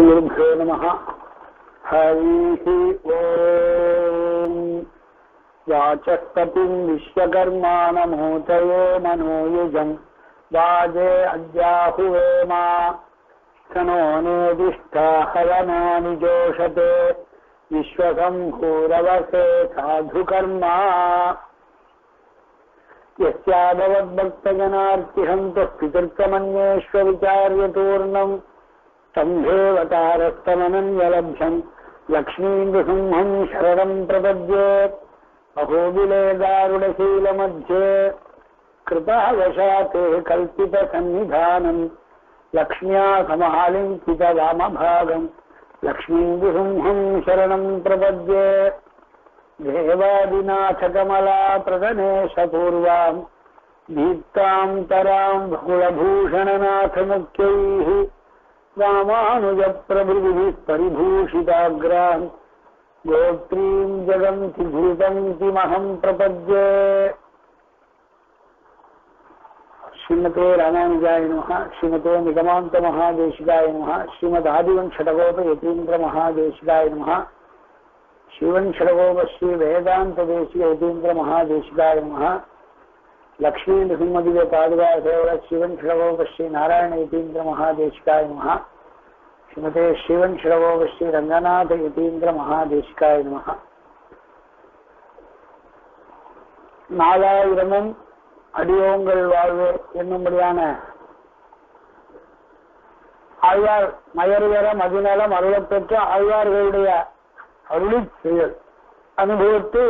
श्रीगुरुभ्यो नमः हरिः ओम् याचस्ततिम् विश्वकर्माणमूतये मनोयुजम् वाजे अद्याहुवेमा स्तनो नेदिष्ठा हवनानि जोषते विश्वसम्भूरवसे साधुकर्मा यस्याभवद्भक्तजनार्तिहन्तः पितृत्वमन्येष्वविचार्यतूर्णम् सम्भेवतारस्तमनन्यलभ्यम् लक्ष्मीन्दुसिंहम् शरणम् प्रपद्ये अहोबिले दारुणशीलमध्ये कृतावशाते कल्पितसन्निधानम् लक्ष्म्या समालिङ्कितवामभागम् लक्ष्मीन्दुसिंहम् शरणम् प्रपद्ये देवादिनाथकमला प्रदनेशपूर्वाम् दीप्ताम् तराम् बकुलभूषणनाथमुख्यैः रामानुजप्रभृतिभिः परिभूषिताग्राम् गोत्रीम् जगन्ति भूतन्तिमहम् प्रपद्ये श्रीमते रामानुजाय नमः श्रीमते निगमान्तमहादेशिकाय नमः श्रीमदादिवंशटकोपयतीन्द्रमहादेशिकाय नमः शिवंशडगोपश्री वेदान्तदेशिक यतीन्द्रमहादेशिकाय नमः लक्ष्मीनृसिंहदिव्य पादुकासेवल शिवंशडगोपश्री नारायण यतीन्द्रमहादेशिकाय नमः श्रीमते शिवंशडगोपश्री रङ्गनाथ यतीन्द्रमहादेशिकाय नमः நாலாயிரமும் அடியோங்கள் வாழ்வு என்னும்படியான ஆழ்வார் மயர்வர மதிநலம் அருளப் பெற்ற ஆழ்வார்களுடைய அருளி செயல் அனுபவத்தை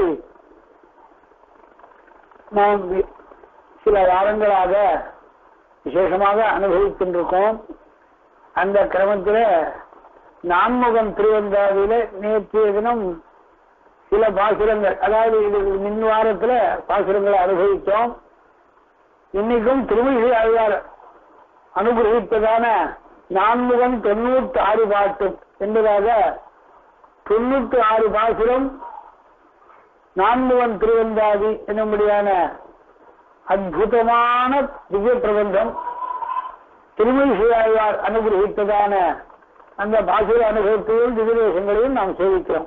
நாம் வி- சில வாரங்களாக விசேஷமாக அனுபவிக்கின்றிருக்கோம் அந்த கிரமத்தில் நான்முகம் திருவந்தாதியில நேற்றைய தினம் சில பாசுரங்கள் அதாவது இது மின் வாரத்தில் பாசுரங்களை அனுபவித்தோம் இன்னைக்கும் திருமணி ஆழ்வார் அனுகிரகித்ததான நான்முகம் தொண்ணூத்தி ஆறு பாட்டு என்பதாக தொண்ணூத்தி ஆறு பாசுரம் நான்முகன் திருவந்தாதி என்னும்படியான அற்புதமான திவ்ய பிரபந்தம் திருமணிசையாழ்வார் அனுகிரகித்ததான அந்த பாசுர அனுபவத்தையும் திவ்யதேசங்களையும் நாம் சேவிக்கிறோம்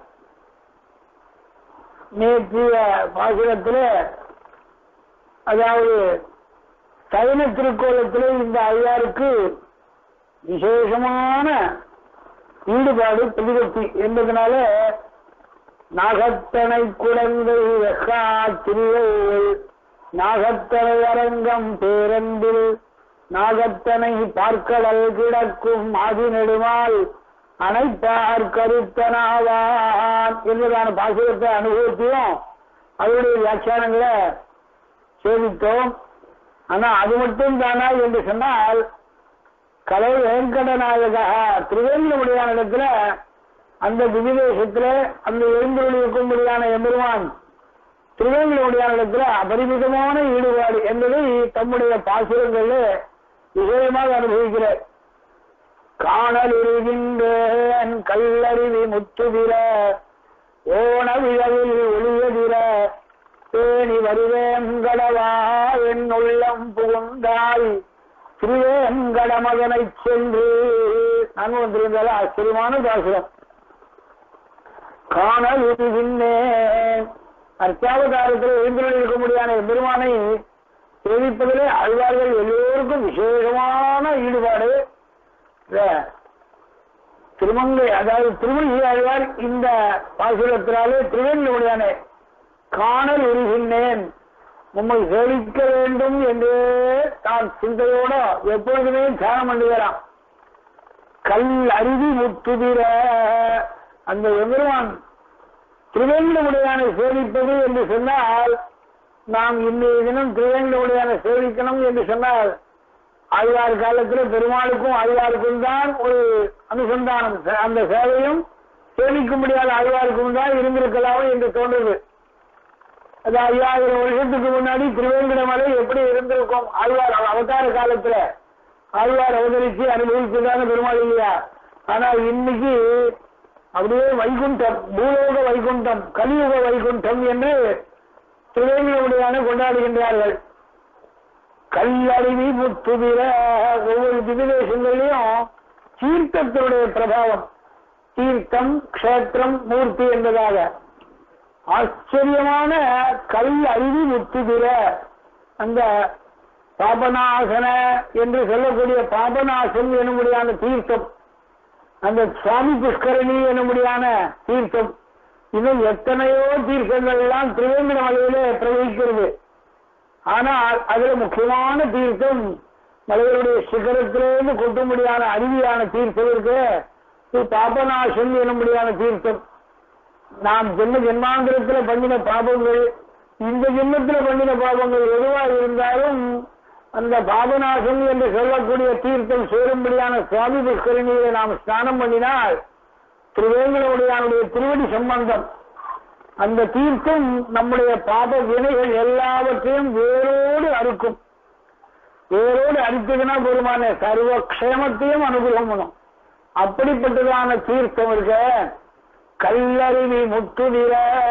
நேற்றைய பாசுரத்தில் அதாவது சைன திருக்கோலத்திலே இந்த ஐயாருக்கு விசேஷமான ஈடுபாடு பிரதிபக்தி என்பதனால நாகத்தனை குழந்தை வெக்கா திருவைகள் நாகத்தனை அரங்கம் பேரன்பில் நாகத்தனை பார்க்கடல் கிடக்கும் ஆதி நெடுமால் அனைப்பார் கருத்தனாவான் என்பதான பாசுரத்தை அனுபவத்தையும் அவருடைய வியாக்கியானங்களை சேவித்தோம் ஆனா அது மட்டும் தானா என்று சொன்னால் கலை வெங்கடநாயகா திருவேங்கடமுடியான இடத்துல அந்த திவிதேசத்துல அந்த எழுந்தொழி இருக்கும்படியான எம்பெருமான் திருவேங்கடமுடியான இடத்துல அபரிமிதமான ஈடுபாடு என்பதை தம்முடைய பாசுரங்களில் விஜயமாக அனுபவிக்கிறார் காணல் இருகின்றேன் கல்லறிவி முத்துதிர ஓணவிழவில் ஒளியதிர தேனி வருவேங்கடவா என் உள்ளம் புகுந்தாய் திருவேங்கட மகனை சென்று நான் வந்திருந்தால ஆச்சரியமான பாசுரம் காணல் இருகின்றேன் அர்த்தாவதாரத்தில் எழுந்துள்ள இருக்க முடியாத பெருமானை சேவிப்பதிலே ஆழ்வார்கள் எல்லோருக்கும் விசேஷமான ஈடுபாடு இந்த திருமங்கை அதாவது திருமணி ஆழ்வார் இந்த பாசுரத்தினாலே திருவேங்கடமுடியான காணல் உருகின்றேன் உம்மை சேவிக்க வேண்டும் என்று தான் சிந்தையோட எப்பொழுதுமே தியானம் பண்ணுகிறான் கல் அருவி முத்துதிர அந்த எம்பெருமான் திருவேங்கடமுடையான சேவிப்பது என்று சொன்னால் நாம் இன்றைய தினம் திருவேங்கடமுடையான சேவிக்கணும் என்று சொன்னால் ஆழ்வார் காலத்தில் பெருமாளுக்கும் ஆழ்வாருக்கும் தான் ஒரு அனுசந்தானம் அந்த சேவையும் சேவிக்க முடியாத ஆழ்வாருக்கும் தான் இருந்திருக்கலாம் என்று தோன்றுது அது ஐயாயிரம் வருஷத்துக்கு முன்னாடி திருவேங்கடமலை எப்படி இருந்திருக்கும் ஆழ்வார் அவதார காலத்துல ஆழ்வார் அவதரிச்சு அனுபவிச்சதான பெருமாள் இல்லையா ஆனா இன்னைக்கு அப்படியே வைகுண்டம் பூலோக வைகுண்டம் கலியுக வைகுண்டம் என்று திருவேங்கடமுடியான கொண்டாடுகின்றார்கள் கல்லருவி முத்துதிர ஒவ்வொரு திவிதேசங்களையும் தீர்த்தத்தினுடைய பிரபாவம் தீர்த்தம் க்ஷேத்திரம் மூர்த்தி என்பதாக ஆச்சரியமான கல் அருவி முத்துகிற அந்த பாபநாசன என்று சொல்லக்கூடிய பாபநாசம் என்னும்படியான தீர்த்தம் அந்த சுவாமி புஷ்கரணி என்னும்படியான தீர்த்தம் இன்னும் எத்தனையோ தீர்த்தங்கள் எல்லாம் திருவேந்திர மலையிலே பிரவகிக்கிறது ஆனால் அதுல முக்கியமான தீர்த்தம் மலைகளுடைய சிகரத்திலிருந்து கொட்டும்படியான அருவியான தீர்த்தம் இருக்கு இது பாபநாசம் என்னும்படியான தீர்த்தம் நாம் ஜென்ம ஜென்மாந்திரத்துல பண்ணின பாபங்கள் இந்த ஜென்மத்துல பண்ணின பாபங்கள் எதுவா இருந்தாலும் அந்த பாபநாசம் என்று சொல்லக்கூடிய தீர்த்தம் சேரும்படியான சுவாமி புஷ்கரணியில நாம் ஸ்நானம் பண்ணினால் திருவேங்கடவுடையானுடைய திருவடி சம்பந்தம் அந்த தீர்த்தம் நம்முடைய பாப வினைகள் எல்லாவற்றையும் வேரோடு அறுக்கும் வேரோடு அறுத்ததுன்னா பெருமான சர்வ க்ஷேமத்தையும் அனுகிரகம் பண்ணும் அப்படிப்பட்டதான தீர்த்தம் இருக்க கல்லருவி முத்துதிர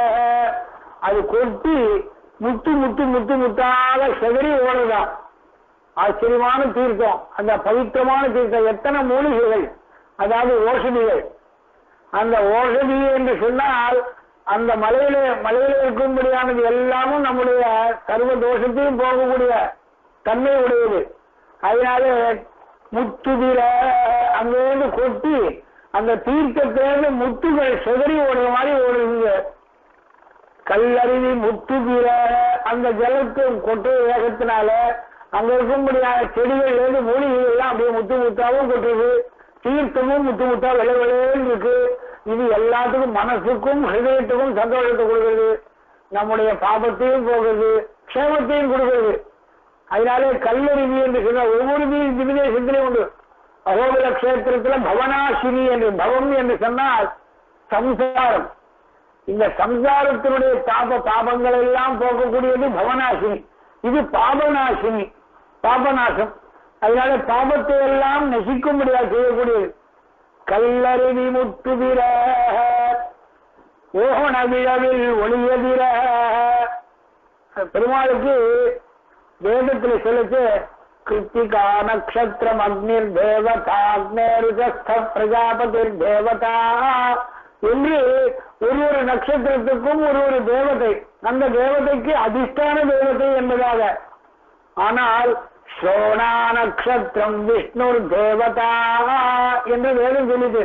அது கொட்டி முத்து முத்து முத்து முத்தாக செதறி ஓடுதான் ஆச்சரியமான தீர்த்தம் அந்த பவித்திரமான தீர்த்தம் எத்தனை மூலிகைகள் அதாவது ஓஷதிகள் அந்த ஓஷதி என்று சொன்னால் அந்த மலையில மலையில இருக்கும்படியானது எல்லாமும் நம்முடைய சர்வ தோஷத்தையும் போகக்கூடிய தன்மை உடையது அதனால முத்துதிர அங்கிருந்து கொட்டி அந்த தீர்த்தத்திலிருந்து முத்துகள் செதறி ஓடுற மாதிரி ஓடுதுங்க கல்லருவி முத்துதிர அந்த ஜலத்தை கொட்டு வேகத்தினால அங்க இருக்கும்படியான செடிகள் இருந்து மூலிகைகள் எல்லாம் அப்படியே முத்து முத்தாவும் கொட்டுது தீர்த்தமும் முத்து முத்தா விளை விளையன்னு இருக்கு இது எல்லாத்துக்கும் மனசுக்கும் ஹிருதயத்துக்கும் சந்தோஷத்தை கொடுக்குறது நம்முடைய பாபத்தையும் போகுது க்ஷேமத்தையும் கொடுக்குறது அதனாலே கல்லறிவி என்று சொன்ன ஒவ்வொரு திவிதேசத்திலையும் உண்டு அகோபல கஷேத்திரத்துல பவனாசினி என்று பவம் என்று சொன்னால் சம்சாரம் இந்த சம்சாரத்தினுடைய பாப பாபங்கள் எல்லாம் போக்கக்கூடியது பவனாசினி இது பாபநாசினி பாபநாசம் அதனால பாபத்தை எல்லாம் நசிக்கும்படியா செய்யக்கூடியது கல்லருவி முத்துதிர ஓகண விழவில் ஒளியதிர பெருமாளுக்கு வேதத்தில் சொல்லிச்சு கிருத்திகா நக்ஷத்திரம் அக்னிர் தேவதா அக்னேருகஸ்த பிரஜாபதிர் தேவதா என்று ஒரு ஒரு நட்சத்திரத்துக்கும் ஒரு ஒரு தேவதை அந்த தேவதைக்கு அதிஷ்டான தேவதை என்பதாக ஆனால் சோனா நட்சத்திரம் விஷ்ணு தேவதா என்று வேதம் சொல்லுது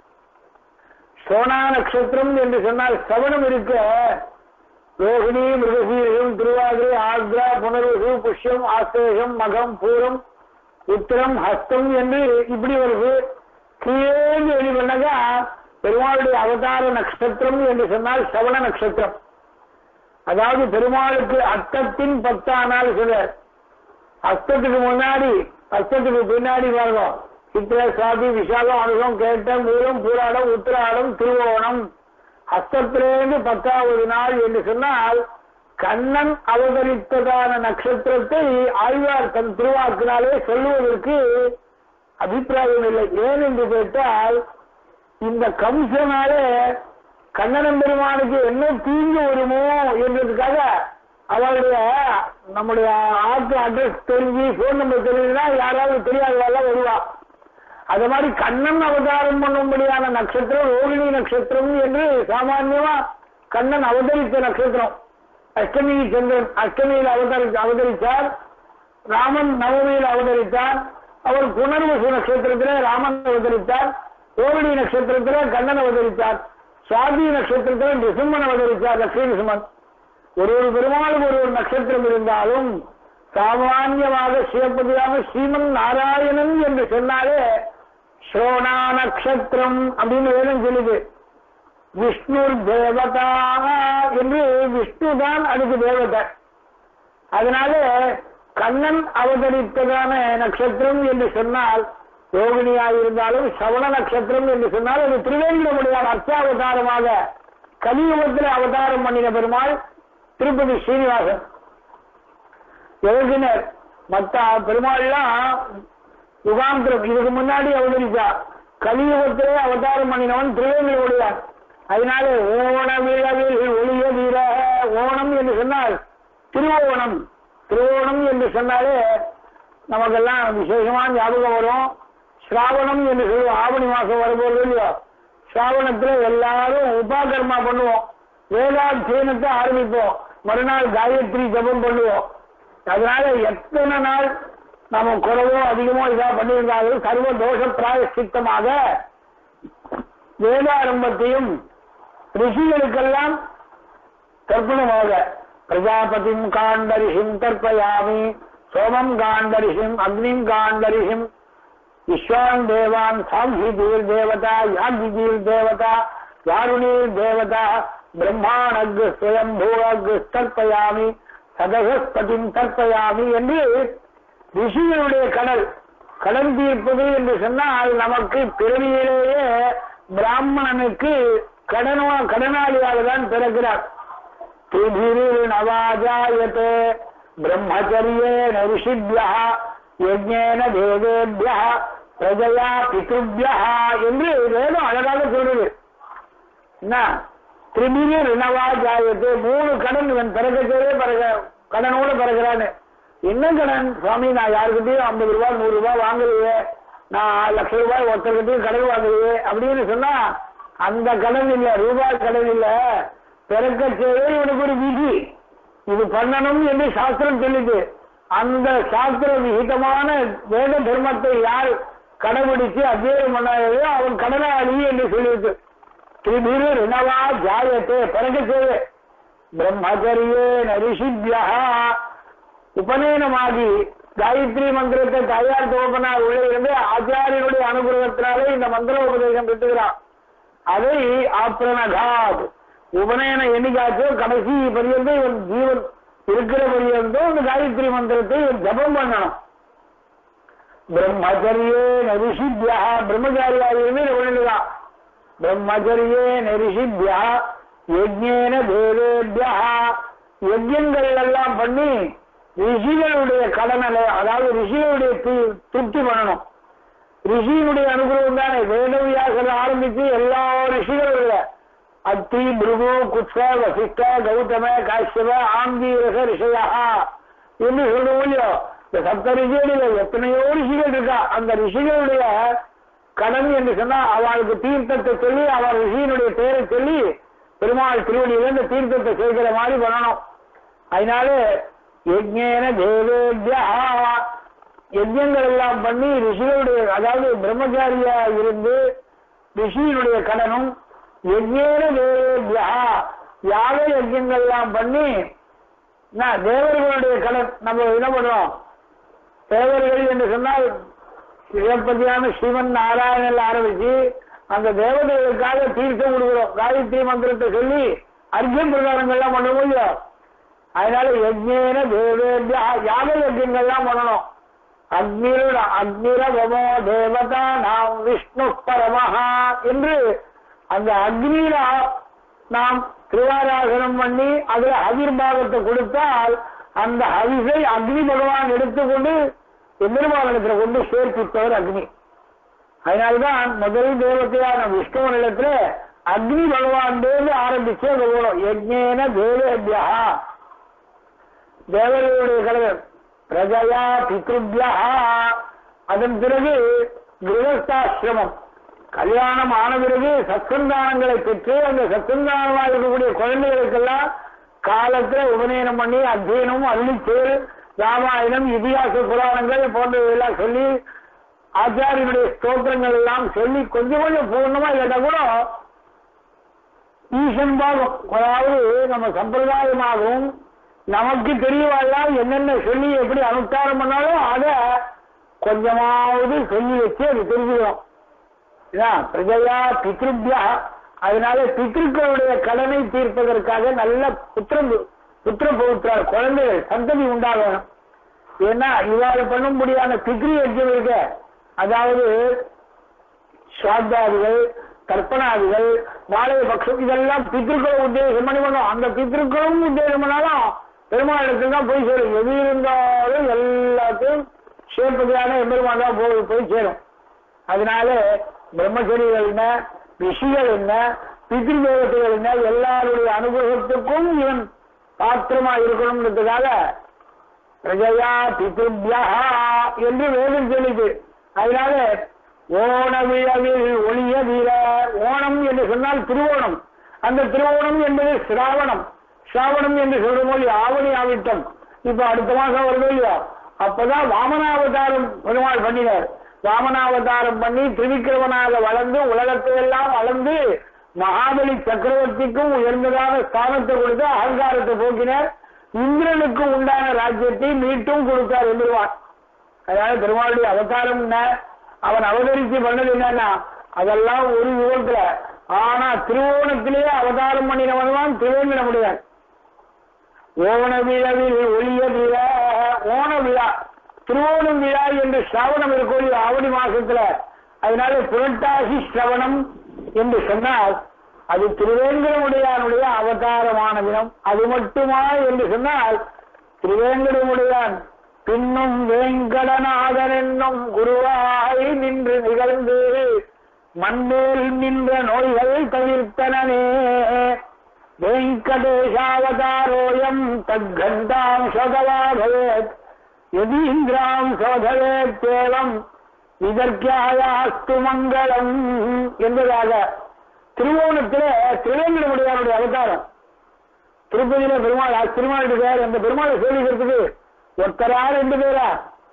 சோனா நட்சத்திரம் என்று சொன்னால் சவணம் இருக்க ரோஹிணி மிருகசீரகம் திருவாதிரை ஆக்ரா புனர்வசு புஷ்யம் ஆசேஷம் மகம் பூரம் உத்திரம் ஹஸ்தம் என்று இப்படி வருது கீழே வெளி பண்ணாக்கா பெருமாளுடைய அவதார நட்சத்திரம் என்று சொன்னால் சவண நட்சத்திரம் அதாவது பெருமாளுக்கு அர்த்தத்தின் பத்தானால் சொல்றார் அஸ்தத்துக்கு முன்னாடி அஸ்தத்துக்கு பின்னாடி பாருங்க சித்திர சுவாதி விசாகம் அனுகம் கேட்டம் மூலம் பூராடம் உத்திராடம் திருவோணம் அஸ்தத்திலேருந்து பத்தாவது நாள் என்று சொன்னால் கண்ணன் அவதரித்ததான நட்சத்திரத்தை ஆழ்வார் தன் திருவாக்கினாலே சொல்லுவதற்கு அபிப்பிராயம் இல்லை ஏன் என்று கேட்டால் இந்த கம்சனாலே கண்ணனம் பெருமானுக்கு என்ன தீங்கு வருமோ என்றதுக்காக அவருடைய நம்முடைய ஆத்து அட்ரஸ் தெரிஞ்சு போன் நம்பர் தெரிஞ்சுன்னா யாராவது தெரியாதவெல்லாம் வருவா அது மாதிரி கண்ணன் அவதாரம் பண்ணும்படியான நட்சத்திரம் ரோகிணி நட்சத்திரம் என்று சாமான்யமா கண்ணன் அவதரித்த நட்சத்திரம் அஷ்டமி சந்திரன் அஷ்டமியில் அவதரி அவதரித்தார் ராமன் நவமியில் அவதரித்தார் அவர் புனர்வசு நட்சத்திரத்திலே ராமன் அவதரித்தார் ரோகிணி நட்சத்திரத்திலே கண்ணன் அவதரித்தார் சுவாதி நட்சத்திரத்திலே நிசும்மன் அவதரித்தார் லட்சுமி நிசுமன் ஒரு ஒரு பெருமாளும் ஒரு ஒரு நட்சத்திரம் இருந்தாலும் சாமான்யமாக சிவப்பதியாக ஸ்ரீமன் நாராயணன் என்று சொன்னாலே ஸ்ரோணா நட்சத்திரம் அப்படின்னு வேதம் சொல்லுது விஷ்ணு தேவதா என்று விஷ்ணு தான் அதுக்கு தேவதை அதனால கண்ணன் அவதரித்ததான நட்சத்திரம் என்று சொன்னால் ரோகிணியாக இருந்தாலும் சவண நட்சத்திரம் என்று சொன்னால் அது திருவேங்கடமுடியார் அர்த்தாவதாரமாக கலியுகத்தில் அவதாரம் பண்ணின பெருமாள் திருப்பதி ஸ்ரீனிவாசன் எழுதினர் மத்த பெருமாள்லாம் யுகாந்திரம் இதுக்கு முன்னாடி அவதரிச்சா கலியுகத்திலே அவதாரம் பண்ணினவன் திருவேங்கடமுடியார் அதனால ஓண விழவில் ஒளிய வீர ஓணம் என்று சொன்னால் திருவோணம் திருவோணம் என்று சொன்னாலே நமக்கெல்லாம் விசேஷமா ஞாபகம் வரும் சிராவணம் என்று சொல்லுவோம் ஆவணி மாசம் வரும்போது இல்லையோ சிராவணத்துல எல்லாரும் உபாகர்மா பண்ணுவோம் வேதாத்தியனத்தை ஆரம்பிப்போம் மறுநாள் காயத்ரி ஜபம் பண்ணுவோம் அதனால எத்தனை நாள் நம்ம குறைவோ அதிகமோ இதா பண்ணியிருந்தாலும் சர்வ தோஷ பிராயசித்தமாக வேதாரம்பத்தையும் ரிஷிகளுக்கெல்லாம் தர்ப்பணமாக பிரஜாபதிம் காண்டரிஷிம் தர்ப்பயாமி சோமம் காண்டரிஷிம் அக்னிம் காண்டரிஷிம் விஸ்வான் தேவான் சாங்கிதீர் தேவதா யாங்கிதீர் தேவதா யாருணீர் தேவதா பிரம்மாணக் ஸ்வயம்பூவக் தர்ப்பயாமி சதகஸ்பதிம் தர்ப்பயாமி என்று ரிஷிகளுடைய கடல் கடன் தீர்ப்பது என்று சொன்னால் நமக்கு பிறவியிலேயே பிராமணனுக்கு கடனோ கடனாளியாக தான் பிறக்கிறார் திதிரில் நவாஜாயத்தே பிரம்மச்சரியேன ரிஷிபியா யஜ்ஞேன தேவேபியா பிரஜயா பித்ருபியா என்று வேதம் அழகாக சொல்றது என்ன திரிபிரி ரிணவா ஜாயத்து மூணு கடன் இவன் பிறக்கச்சே பிறக கடனோட பிறகுறான்னு என்ன கடன் சுவாமி நான் யாருக்கிட்டையும் ஐம்பது ரூபாய் நூறு ரூபாய் வாங்கலையே நான் லட்ச ரூபாய் ஒருத்தர்கிட்டையும் கடன் வாங்கலையே அப்படின்னு சொன்னா அந்த கடன் இல்ல ரூபாய் கடன் இல்ல பிறக்கச்சேவே இவனுக்கு ஒரு விதி இது பண்ணணும் என்று சாஸ்திரம் சொல்லுது அந்த சாஸ்திர விகிதமான வேத தர்மத்தை யார் கடைபிடிச்சு அத்தியாயம் பண்ணாயோ அவன் கடனாளி என்று சொல்லியிருக்கு திரிபிரு ரிணவா ஜாயத்தே பிறக்கச்சேவே பிரம்மச்சரியே நரிஷிபியா உபநயனமாகி காயத்ரி மந்திரத்தை தயார் துவப்பனார் உள்ளே இருந்து ஆச்சாரியனுடைய அனுகிரகத்தினாலே இந்த மந்திர உபதேசம் பெற்றுகிறான் அதை ஆப்ரணகாத் உபநயனம் என்னைக்காச்சோ கடைசி பரியந்தம் இவன் ஜீவன் இருக்கிற பரியந்தம் இந்த காயத்ரி மந்திரத்தை இவன் ஜபம் பண்ணணும் பிரம்மச்சரியே நரிஷிபியா பிரம்மச்சாரியாக இருந்து இதை பண்ணிடுதான் பிரம்மச்சரியே நரிஷிபியா யஜ்ஞேன தேவேபியா யஜ்யங்கள் எல்லாம் பண்ணி ரிஷிகளுடைய கடனலை அதாவது ரிஷிகளுடைய தி- திருப்தி பண்ணணும் ரிஷியினுடைய அனுகிரகம் தானே வேதவியாசர் ஆரம்பிச்சு எல்லா ரிஷிகளுடைய அத்தி பிருகு குத்ஸ வசிஷ்ட கௌதம காஷ்யப ஆங்கீரக ரிஷயா என்று சொல்றோம் இல்லையோ இந்த சப்த ரிஷிகளில் எத்தனையோ ரிஷிகள் இருக்கா அந்த ரிஷிகளுடைய கடன் என்று சொன்னா அவளுக்கு தீர்த்தத்தை சொல்லி அவர் ரிஷியினுடைய பெயரை சொல்லி பெருமாள் திருவடியில இந்த தீர்த்தத்தை சேர்க்கிற மாதிரி பண்ணணும் அதனால யஜ்ஞேன தேவேபியா யஜ்யங்கள் எல்லாம் பண்ணி ரிஷிகளுடைய அதாவது பிரம்மச்சாரியா இருந்து ரிஷியினுடைய கடனும் யஜ்ஞேன தேவேபியா யாக யஜ்யங்கள் எல்லாம் பண்ணி என்ன, தேவர்களுடைய கடன் நம்ம என்ன பண்றோம் தேவர்கள் என்று சொன்னால் சிவப்பதியான சிவன் நாராயணன் ஆரம்பிச்சு அந்த தேவதைகளுக்காக தீர்த்தம் கொடுக்குறோம் காயத்ரி மந்திரத்தை சொல்லி அர்ஜுன் பிரகாரங்கள்லாம் பண்ண முடியும் அதனால யஜ்ஞேன தேவேபியா யாக யஜ்யங்கள்லாம் பண்ணணும் அக்னிர அக்னிரவமோ தேவதா நாம் விஷ்ணு பரமஹா என்று அந்த அக்னியில நாம் திருவாராசனம் பண்ணி அதுல ஹவிர்பாகத்தை கொடுத்தால் அந்த ஹவிசை அக்னி பகவான் எடுத்துக்கொண்டு எம்பெருமானிடத்துல கொண்டு சேர்ப்பித்தவர் அக்னி அதனால்தான் முதல் தேவத்தையான விஷ்ணுவனிடத்துல அக்னி பகவான் தேவி ஆரம்பிச்சு அது போடும் யஜ்ஞேன தேவேபியா தேவர்களுடைய கலவர் பிரஜயா பித்ருபியா அதன் பிறகு கிரகஸ்தாசிரமம் கல்யாணம் ஆன பிறகு சத்சந்தானங்களை பெற்று அந்த சத்சந்தானமாக இருக்கக்கூடிய குழந்தைகளுக்கெல்லாம் காலத்துல உபநயனம் பண்ணி அத்தியனம் அருளிச்சேல் ராமாயணம் இதிகாச புராணங்கள் போன்றவையெல்லாம் சொல்லி ஆச்சாரியனுடைய ஸ்தோத்திரங்கள் எல்லாம் சொல்லி கொஞ்சம் கொஞ்சம் பூர்ணமா இல்லைன்னா கூட ஈசன் பாகம் அதாவது நம்ம சம்பிரதாயமாகவும் நமக்கு தெரியவாள்லாம் என்னென்ன சொல்லி எப்படி அனுஷ்டானம் பண்ணாலும் அதை கொஞ்சமாவது சொல்லி வச்சு அது தெரிஞ்சுக்கிறோம் இதான் பிரஜையா பித்ருபியா அதனால பித்ருக்களுடைய கடனை தீர்ப்பதற்காக நல்ல புத்திரம் புத்திர பௌத்திரார் குழந்தைகள் சந்ததி உண்டாகணும் ஏன்னா இவ்வாறு பண்ணும்படியான பித்ரு யஜ்யம் இருக்க அதாவது சுவாத்தாதிகள் கற்பனாதிகள் வாழைய பட்சம் இதெல்லாம் பித்ருக்களை உத்தேசம் பண்ணி பண்ணோம் அந்த பித்ருக்களும் உத்தேசம் பண்ணாலும் பெருமாளிடத்தில் தான் போய் சேரும் எது இருந்தாலும் எல்லாத்தையும் சேர்ப்பதியான எம்பெருமான் தான் போய் போய் சேரும் அதனால பிரம்மச்சரிகள் என்ன ரிஷிகள் என்ன பித்ரு தேவதைகள் என்ன எல்லாருடைய அனுகிரகத்துக்கும் இவன் பாத்திரமா இருக்கணும்ன்றதுக்காக பிரஜையா பித்ருபியா என்று வேதம் சொல்லுது அதனால ஓண விழவில் ஒளிய வீர ஓணம் என்று சொன்னால் திருவோணம் அந்த திருவோணம் என்பது சிராவணம் சிராவணம் என்று சொல்லும் போது ஆவணி ஆவிட்டம் இப்ப அடுத்த மாசம் வருது இல்லையா அப்பதான் வாமனாவதாரம் பெருமாள் பண்ணினார் வாமனாவதாரம் பண்ணி திருவிக்கிரமனாக வளர்ந்து உலகத்தை எல்லாம் வளர்ந்து மகாபலி சக்கரவர்த்திக்கும் உயர்ந்ததான ஸ்தானத்தை கொடுத்து அகங்காரத்தை போக்கினார் இந்திரனுக்கு உண்டான ராஜ்யத்தை மீட்டும் கொடுத்தார் என்றுவான் அதாவது பெருமாளுடைய அவதாரம் என்ன அவன் அவதரித்து பண்ணது என்னன்னா அதெல்லாம் ஒரு யுகத்துல ஆனா திருவோணத்திலேயே அவதாரம் பண்ணினவன் தான் திருவேங்கடமுடையான் ஓண விழாவில் ஒளிய விழா ஓண விழா திருவோணம் விழா என்று சிரவணம் இருக்கும் ஆவணி மாசத்துல அதனால புரட்டாசி சிரவணம் என்று சொன்னால் அது திருவேங்கடமுடையானுடைய அவதாரமான தினம் அது மட்டுமா என்று சொன்னால் திருவேங்கடமுடையான் பின்னும் வேங்கடநாதன் என்னும் குருவாய் நின்று நிகழ்ந்து மண்மேல் நின்ற நோய்கள் தவிர்த்தனே வெங்கடேஷாவதாரோயம் தத்கந்தாம் சதவாபவேத் யதீந்திராம் சோதவேத்தேவம் இதற்காயாஸ்து மங்களம் என்பதாக திருவோணத்திலே திருவேங்கடமுடியாருடைய அவதாரம் திருப்பதியில பெருமாள் ஆ- திருமால் இருக்கார் அந்த பெருமாளை சேவிக்கிறதுக்கு ஒருத்தரா ரெண்டு பேரா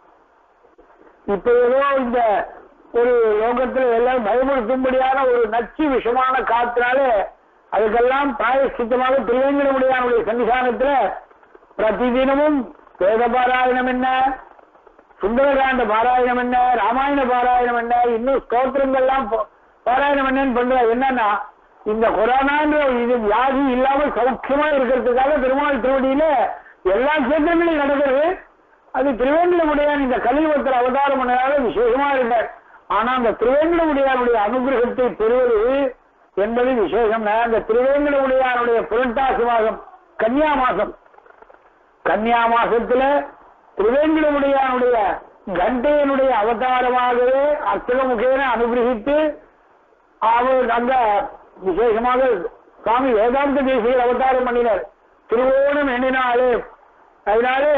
இப்ப ஏதோ இந்த ஒரு லோகத்துல எல்லாம் பயமுறுத்தும்படியான ஒரு நச்சு விஷமான காத்தினாலே அதுக்கெல்லாம் பிராயசித்தமாக திருவேங்கடமுடியானுடைய சன்னிதானத்துல பிரதிதினமும் வேத பாராயணம் என்ன சுந்தரகாண்ட பாராயணம் என்ன ராமாயண பாராயணம் என்ன இன்னும் ஸ்தோத்திரங்கள்லாம் பா- பாராயணம் என்னன்னு பண்ற என்னன்னா இந்த கொரோனான்ற இது வியாதி இல்லாமல் சௌக்கியமா இருக்கிறதுக்காக பெருமாள் திருவடியில எல்லா கேந்திரங்களையும் நடக்கிறது அது திருவேங்கடமுடையான் இந்த கலியுகத்தில் அவதாரம் பண்ணதால விசேஷமா இருந்தார் ஆனா அந்த திருவேங்கடமுடையானுடைய அனுகிரகத்தை பெறுவது என்பது விசேஷம் அந்த திருவேங்கடமுடையானுடைய புரட்டாசி மாதம் கன்னியா மாசம் கன்னியா மாசத்துல திருவேங்கடமுடையானுடைய கண்டையனுடைய அவதாரமாகவே அர்ச்சகமுகேன அனுகிரகித்து அவர் அந்த விசேஷமாக சுவாமி வேதாந்த தேசியர் அவதாரம் பண்ணினார் திருவோணம் எண்ணினாலே அதனாலே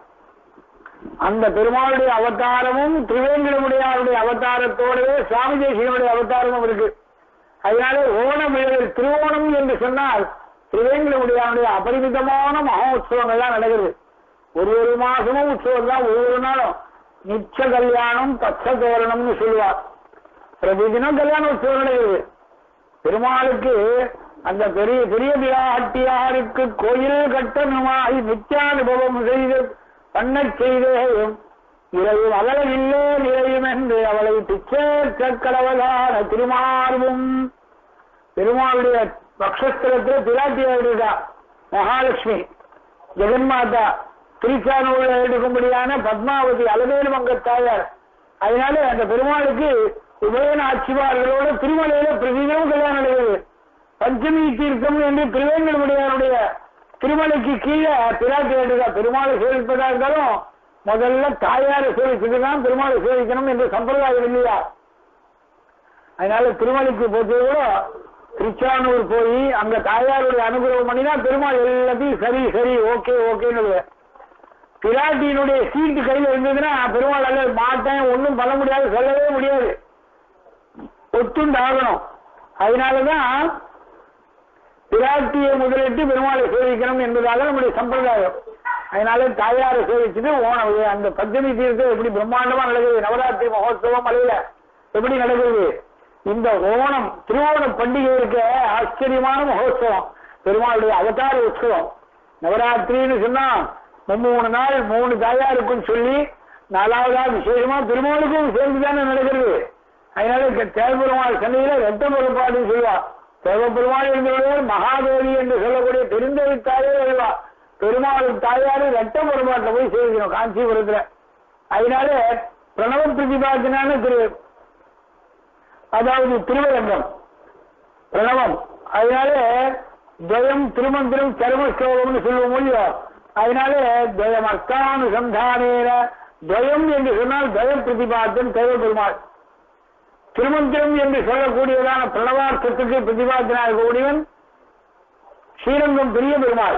அந்த பெருமாளுடைய அவதாரமும் திருவேங்கடமுடையாருடைய அவதாரத்தோடவே சுவாமி தேசிகனுடைய அவதாரமும் இருக்கு அதனால ஓணம் விழவில் திருவோணம் என்று சொன்னால் திருவேங்கடமுடையாருடைய அபரிமிதமான மகோத்சவங்கள்லாம் நடக்குது ஒரு ஒரு மாசமும் உற்சவம் தான் ஒவ்வொரு நாளும் நிச்ச கல்யாணம் பச்சை தோரணம்னு சொல்லுவார் பிரதிதினம் கல்யாண உற்சவம் நடக்குது பெருமாளுக்கு அந்த பெரிய பெரிய பிராட்டியாருக்கு கோயில் கட்டணமாகி நித்தியானுபவம் செய்து பண்ணச் செய்தேயும் இறையும் அவளவில்லே நிறையும் என்று அவளை பிச்சேற்ற கடவுளான திருமார்பும் பெருமாளுடைய பக்ஷஸ்தலத்தில் பிராட்டியாருடா மகாலட்சுமி ஜெகன்மாதா திருச்சானூரில் எடுக்கும்படியான பத்மாவதி அலமேலு மங்க தாயார் அதனால அந்த பெருமாளுக்கு உபயன ஆட்சிமார்களோட திருமலையில பிரதிதினம் கல்யாணம் நடக்குது பஞ்சமி தீர்த்தம் என்று திருவேங்கடமுடையாருடைய திருமலைக்கு கீழே பிராட்டி எடுக்கா பெருமாளை சேவிப்பதா இருந்தாலும் முதல்ல தாயாரை சேவிச்சுட்டு தான் பெருமாளை சேவிக்கணும் என்று சம்பிரதாயம் இல்லையா அதனால திருமலைக்கு போச்சு கூட திருச்சானூர் போய் அங்க தாயாருடைய அனுகிரகம் பண்ணினா பெருமாள் எல்லாத்தையும் சரி சரி ஓகே ஓகேன்னு பிராட்டியினுடைய சீட்டு கையில இருந்ததுன்னா பெருமாள் அல்ல மாட்டேன் ஒன்றும் பண்ண முடியாது சொல்லவே முடியாது ஒத்துண்டு ஆகணும் அதனாலதான் பிராட்டியை முதலிட்டு பெருமாளை சேவிக்கணும் என்பதாக நம்முடைய சம்பிரதாயம் அதனால தாயாரை சேவிச்சுட்டு ஓணம் அந்த பஞ்சமி தீர்த்தம் எப்படி பிரம்மாண்டமா நடக்குது நவராத்திரி மகோத்சவம் அலையில எப்படி நடக்குது இந்த ஓணம் திருவோணம் பண்டிகை இருக்க ஆச்சரியமான மகோத்சவம் பெருமாளுடைய அவதார உற்சவம் நவராத்திரின்னு சொன்னா மூணு நாள் மூணு தாயாருக்கும் சொல்லி நாலாவதா விசேஷமா பெருமாளுக்கும் சேர்ந்துதானே நடக்கிறது அதனால தேவபெருமாள் சந்தையில ரத்த பெரும்பாடுன்னு சொல்லுவா தேவபெருமாள் இருந்தவர் மகாதேவி என்று சொல்லக்கூடிய பெருந்தேவி தாயே வருவா பெருமாள் தாயாரு ரத்த பெருமாட்டில் போய் சேவிக்கணும் காஞ்சிபுரத்துல அதனால பிரணவ பிரதிபாத்தினான திரு அதாவது திருவரங்கம் பிரணவம் அதனால துவயம் திருமந்திரம் சர்மஸ்லோகம்னு சொல்லுவோம் இல்லையோ அதனால துவயம் அர்த்தானுசந்தானேன துவயம் என்று சொன்னால் துவய பிரதிபாத்தன் தேவ பெருமாள் திருமந்திரம் என்று சொல்லக்கூடியதான பிரணவார்த்தத்துக்கு பிரதிபாத்தனாக இருக்கக்கூடியவன் ஸ்ரீரங்கம் பெரிய பெருமாள்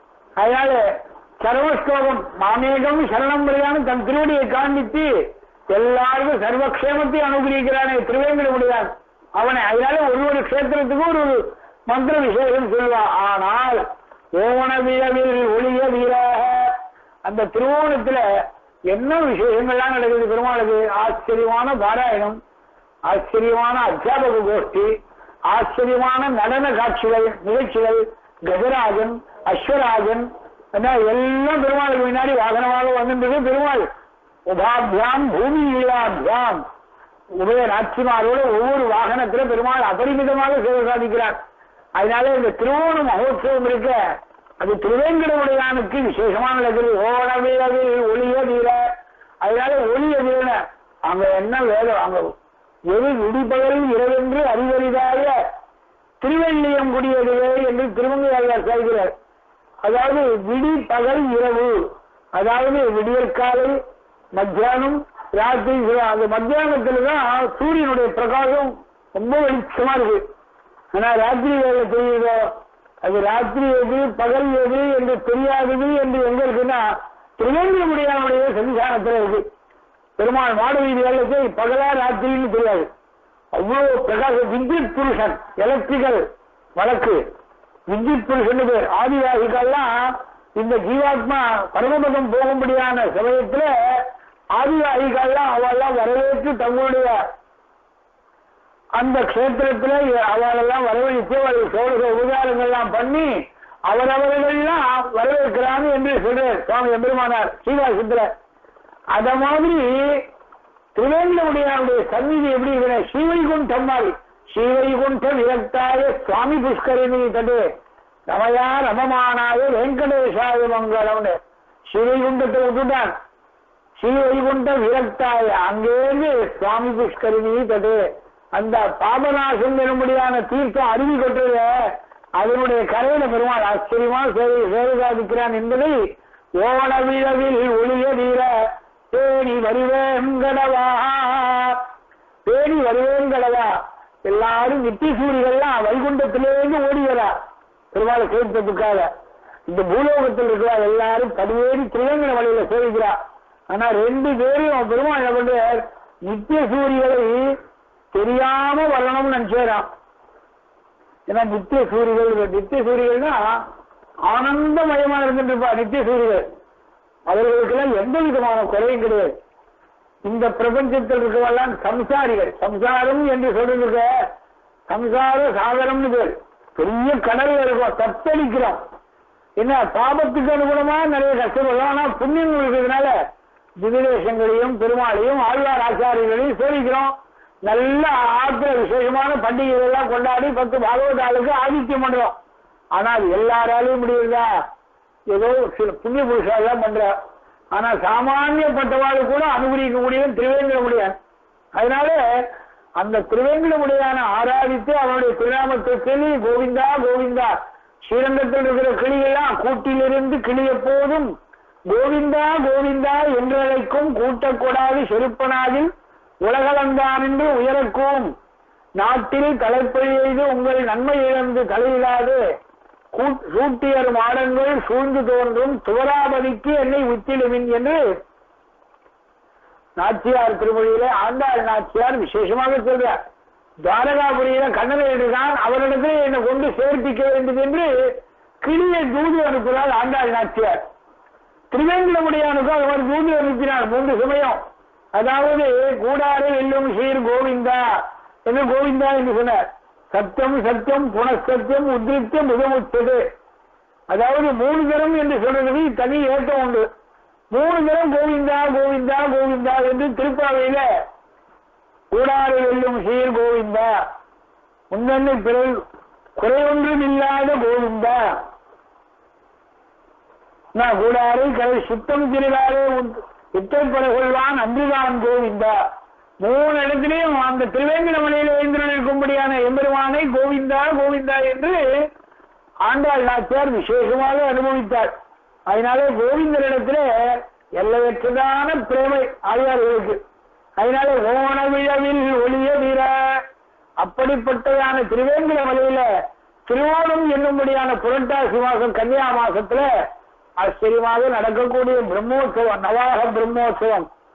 அதனால சர்வஸ்லோகம் மாமேகம் சரணம் வரையான தன் திருவடியை காண்பித்து எல்லாருக்கும் சர்வக்ஷேமத்தையும் அனுகிரகிக்கிறானே திருவேங்கடமுடியான் அவனை அதனால ஒரு ஒரு கஷேத்திரத்துக்கும் ஒரு ஒரு மந்திர விசேஷம் சொல்லுவான் ஆனால் ஓவன வீரவில் ஒளிய வீராக அந்த திருவோணத்துல என்ன விசேஷங்கள்லாம் நடக்குது பெருமாளுக்கு ஆச்சரியமான பாராயணம் ஆச்சரியமான அத்தியாபக கோஷ்டி ஆச்சரியமான நடன காட்சிகள் நிகழ்ச்சிகள் கஜராஜன் அஸ்வராஜன் என்ன எல்லாம் பெருமாளுக்கு முன்னாடி வாகனமாக வந்துன்றது பெருமாள் உபாபியாம் பூமி ஈழாபியாம் உபய நாச்சிமாரோட ஒவ்வொரு வாகனத்துல பெருமாள் அபரிமிதமாக சேவை சாதிக்கிறார் அதனால இந்த திருவோண மகோத்சவம் இருக்க அது திருவேங்கடவுடையானுக்கு விசேஷமான நடக்குது ஓணவீரவில் ஒளிய வீர அதனால ஒளிய வீர அங்க என்ன வேதம் அங்க எது விடிபகல் இரவென்று அறிவறிதாய திருவெள்ளியம் குடியதுவே என்று திருமங்கையாளர் சொல்கிறார் அதாவது விடி பகல் இரவு அதாவது விடியற்காலை மத்தியானம் ராத்திரி சிவ- அந்த மத்தியானத்துல தான் சூரியனுடைய பிரகாசம் ரொம்ப வெளிச்சமா இருக்கு ஆனா ராத்திரி வேலை தெரியுதோ அது ராத்திரி எது பகல் எது என்று தெரியாதது என்று எங்க இருக்குன்னா திருவேந்திரமுடியானுடைய சன்னிதானத்துல இருக்கு பெருமாள் மாடு வீதி வேலைக்கு பகலா ராத்திரின்னு தெரியாது அவ்வளவு பிரகாச வித்யுத் புருஷன் எலக்ட்ரிக்கல் வழக்கு வித்யுத் புருஷன் பேர் ஆதிவாசிகள்லாம் இந்த ஜீவாத்மா பரமபதம் போகும்படியான சமயத்துல ஆதிவாசிகள்லாம் அவெல்லாம் வரவேற்று தங்களுடைய அந்த கஷேத்திரத்துல அவளெல்லாம் வரவழைத்து அவர்கள் சோழக உபகாரங்கள்லாம் பண்ணி அவரவர்கள்லாம் வரவேற்கிறாங்க என்று சொல்றார் சுவாமி எம்பெருமானார் ஸ்ரீவாசத்துல அத மாதிரி திருவேங்கடமுடியாருடைய சந்நிதி எப்படி இருக்கிற ஸ்ரீவைகுண்டம் மாதிரி ஸ்ரீவைகுண்ட விரக்தாய சுவாமி புஷ்கரிணி தடு ரமயா ரமமானாய வெங்கடேசாய மங்களம்னு ஸ்ரீவைகுண்டத்தை விட்டுட்டான் ஸ்ரீவைகுண்ட விரக்தாய அங்கேருந்து சுவாமி புஷ்கரிணி தடு அந்த பாபநாசம் என்னும்படியான தீர்த்தம் அருவி கொட்டது அதனுடைய கரையில பெருமாள் ஆச்சரியமா சேவை சேவை சாதிக்கிறான் என்பதை ஓண விழவில் ஒளிய வீர தேனி வருவேங்கடவா தேனி வருவேங்கடவா எல்லாரும் நித்திய சூரியர்கள்லாம் வைகுண்டத்திலேருந்து ஓடிவரா பெருமாளை சேர்த்ததுக்காக இந்த பூலோகத்தில் இருக்கிற எல்லாரும் பதிவேறி திருவேங்கட வழியில சேவிக்கிறா ஆனா ரெண்டு பேரும் பெருமாள் என்ன பண்றார் நித்திய சூரியகளை தெரியாம வரணும்னு நினைச்சாராம் ஏன்னா நித்திய சூரியர்கள் நித்திய சூரியர்கள்னா ஆனந்தமயமா இருந்துட்டு இருப்பா நித்திய சூரியர்கள் அவர்களுக்கெல்லாம் எந்த விதமான குறையும் கிடையாது இந்த பிரபஞ்சத்தில் இருக்கவெல்லாம் சம்சாரிகள் சம்சாரம் என்று சொல்றதுக்கு சம்சார சாகரம்னு பேர் பெரிய கடல்ல இருக்கும் தத்தளிக்கிறோம் என்ன பாபத்துக்கு அனுகுணமா நிறைய கஷ்டப்படுறோம் ஆனா புண்ணியம் இருக்கிறதுனால திவிதேசங்களையும் பெருமாளையும் ஆழ்வார் ஆச்சாரியர்களையும் சேவிக்கிறோம் நல்ல ஆத்திர விசேஷமான பண்டிகைகள் எல்லாம் கொண்டாடி பத்து பாகவத ஆளுக்கு ஆதித்யம் பண்றோம் ஆனால் எல்லாராலையும் முடியுதா ஏதோ சில புண்ணிய புருஷால் தான் பண்ற ஆனா சாமானியப்பட்டவாள் கூட அனுகூலிக்கக்கூடியவன் திருவேந்திர முடியான் அதனால அந்த திருவேந்திர முடியான ஆராதித்து அவனுடைய திருநாமத்தை சொல்லி கோவிந்தா கோவிந்தா ஸ்ரீரங்கத்தில் இருக்கிற கிளியெல்லாம் கூட்டிலிருந்து கிளி எப்போதும் கோவிந்தா கோவிந்தா என்றழைக்கும் கூட்டக்கூடாது செருப்பனாதில் உலகளந்தான் என்று உயரக்கும் நாட்டில் தலைப்பழி எய்து உங்கள் நன்மை இழந்து தலையிடாது கூ- சூட்டியர் மாடங்கள் சூழ்ந்து தோன்றும் துவராபதிக்கு என்னை உத்திடுமின் என்று நாச்சியார் திருமொழியில ஆண்டாள் நாச்சியார் விசேஷமாக சொல்றார் துவாரகாபுரியில கண்ணனை எடுத்தான் அவரிடத்தில் என்னை கொண்டு சேர்ப்பிக்க வேண்டும் என்று கிளியை தூது அனுப்பினார் ஆண்டாள் நாச்சியார் திருவேங்கடமுடியானுக்கு அவர் தூது அனுப்பினார் மூன்று சமயம் அதாவது கூடாரை வெல்லும் சீர் கோவிந்தா என்று கோவிந்தா என்று சொன்னார் சத்தியம் சத்தியம் புனசத்தியம் உத்ரித்தம் மிகமுச்சது அதாவது மூணு தரம் என்று சொல்றதுக்கு தனி ஏற்றம் உண்டு மூணு தரம் கோவிந்தா கோவிந்தா கோவிந்தா என்று திருப்பாவையில கூடாரை வெல்லும் சீர் கோவிந்தா முன்னென்னை பிறல் குறையொன்றும் இல்லாத கோவிந்தா நான் கூடாரை கரை சுத்தம் திருடாரே இத்தப்பட கொள்வான் அன்றுதான் கோவிந்தா மூணு இடத்திலையும் அந்த திருவேங்கடமலையில் எழுந்திருக்கும்படியான எம்பெருமானை கோவிந்தா கோவிந்தா என்று ஆண்டாள் நாச்சியார் விசேஷமாக அனுபவித்தார் அதனாலே கோவிந்தரிடத்துல எல்லையற்றதான பிரேமை ஆழ்வார்களுக்கு அதனாலே ஓண விழவில் ஒளிய வீர அப்படிப்பட்டதான திருவேங்கட மலையில திருவோணம் என்னும்படியான புரட்டாசி மாசம் கன்னியா மாசத்துல ஆச்சரியமாக நடக்கக்கூடிய பிரம்மோற்சவம் நவாக பிரம்மோற்சவம்